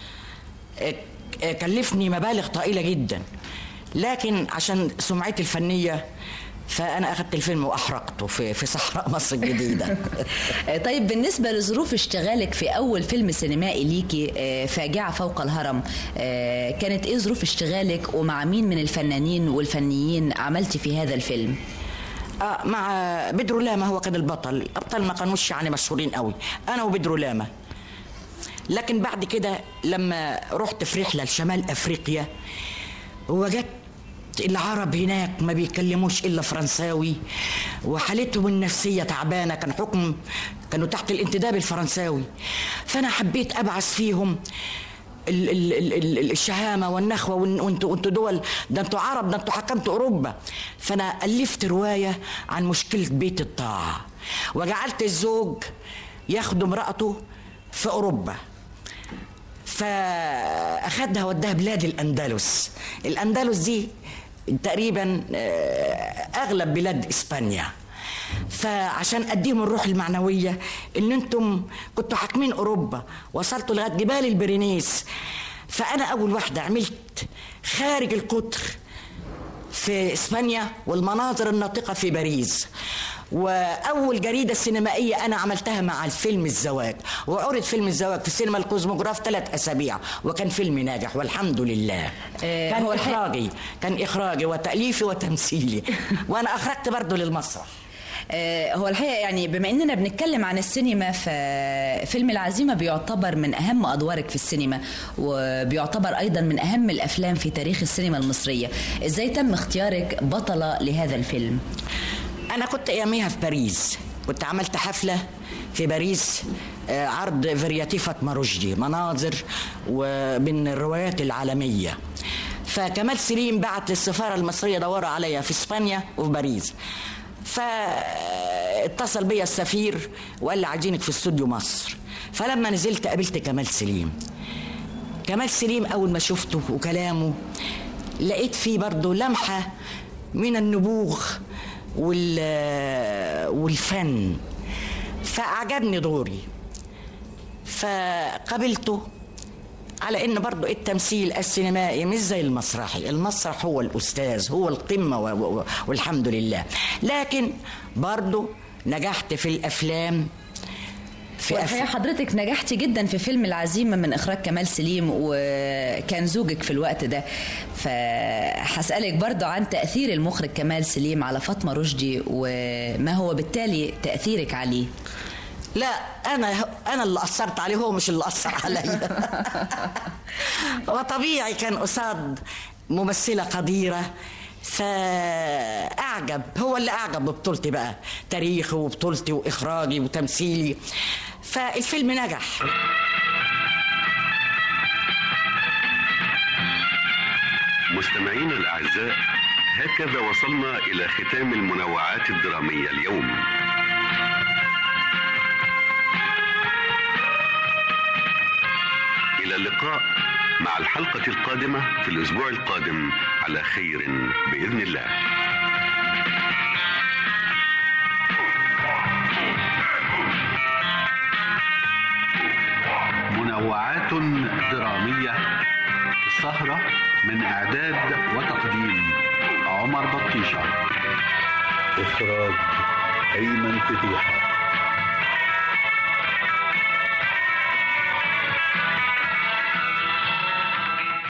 ك- كلفني مبالغ طائلة جدا لكن عشان سمعتي الفنية فأنا أخذت الفيلم وأحرقته في في صحراء مصر الجديدة طيب بالنسبة لظروف اشتغالك في أول فيلم سينمائي ليكي آه، فاجعة فوق الهرم آه، كانت إيه ظروف اشتغالك ومع مين من الفنانين والفنيين عملتي في هذا الفيلم؟ آه مع بدرو لاما هو كان البطل الأبطال ما كانوش يعني مشهورين قوي أنا وبدرو لاما لكن بعد كده لما رحت في رحلة لشمال أفريقيا وجدت العرب هناك ما بيتكلموش إلا فرنساوي وحالتهم النفسية تعبانة كان حكم كانوا تحت الانتداب الفرنساوي فأنا حبيت أبعث فيهم ال- ال- ال- ال- الشهامه والنخوه وإن- وانتوا وانتوا دول ده انتوا عرب ده انتوا حكمتوا اوروبا فانا الفت روايه عن مشكله بيت الطاعه وجعلت الزوج ياخد امراته في اوروبا فاخدها وداها بلاد الاندلس الاندلس دي تقريبا آه، اغلب بلاد اسبانيا فعشان اديهم الروح المعنويه ان انتم كنتوا حاكمين اوروبا وصلتوا لغايه جبال البرينيس فانا اول واحده عملت خارج القطر في اسبانيا والمناظر الناطقه في باريس واول جريده سينمائيه انا عملتها مع الفيلم الزواج وعرض فيلم الزواج في السينما الكوزموجراف ثلاث اسابيع وكان فيلم ناجح والحمد لله كان هو الحقيقة- اخراجي كان اخراجي وتاليفي وتمثيلي وانا اخرجت برضه للمسرح آه، هو الحقيقة يعني بما اننا بنتكلم عن السينما ففيلم العزيمة بيعتبر من اهم ادوارك في السينما وبيعتبر ايضا من اهم الافلام في تاريخ السينما المصرية ازاي تم اختيارك بطلة لهذا الفيلم انا كنت اياميها في باريس كنت عملت حفله في باريس آه، عرض فيرياتي فاطمه رشدي مناظر ومن الروايات العالميه فكمال سليم بعت للسفاره المصريه دوروا عليا في اسبانيا وفي باريس فاتصل بيا السفير وقال لي عايزينك في استوديو مصر فلما نزلت قابلت كمال سليم كمال سليم اول ما شفته وكلامه لقيت فيه برضه لمحه من النبوغ وال والفن فاعجبني دوري فقابلته على ان برضو التمثيل السينمائي مش زي المسرحي المسرح هو الاستاذ هو القمه و- و- والحمد لله لكن برضو نجحت في الافلام في والحقيقة حضرتك نجحتي جدا في فيلم العزيمة من إخراج كمال سليم وكان زوجك في الوقت ده فهسألك برضو عن تأثير المخرج كمال سليم على فاطمة رشدي وما هو بالتالي تأثيرك عليه لا انا انا اللي اثرت عليه هو مش اللي اثر عليا هو طبيعي كان قصاد ممثله قديره فاعجب هو اللي اعجب ببطولتي بقى تاريخي وبطولتي واخراجي وتمثيلي فالفيلم نجح مستمعينا الأعزاء هكذا وصلنا إلى ختام المنوعات الدرامية اليوم إلى اللقاء مع الحلقة القادمة في الأسبوع القادم على خير بإذن الله منوعات درامية سهرة من إعداد وتقديم عمر بطيشة إخراج أيمن فتيحة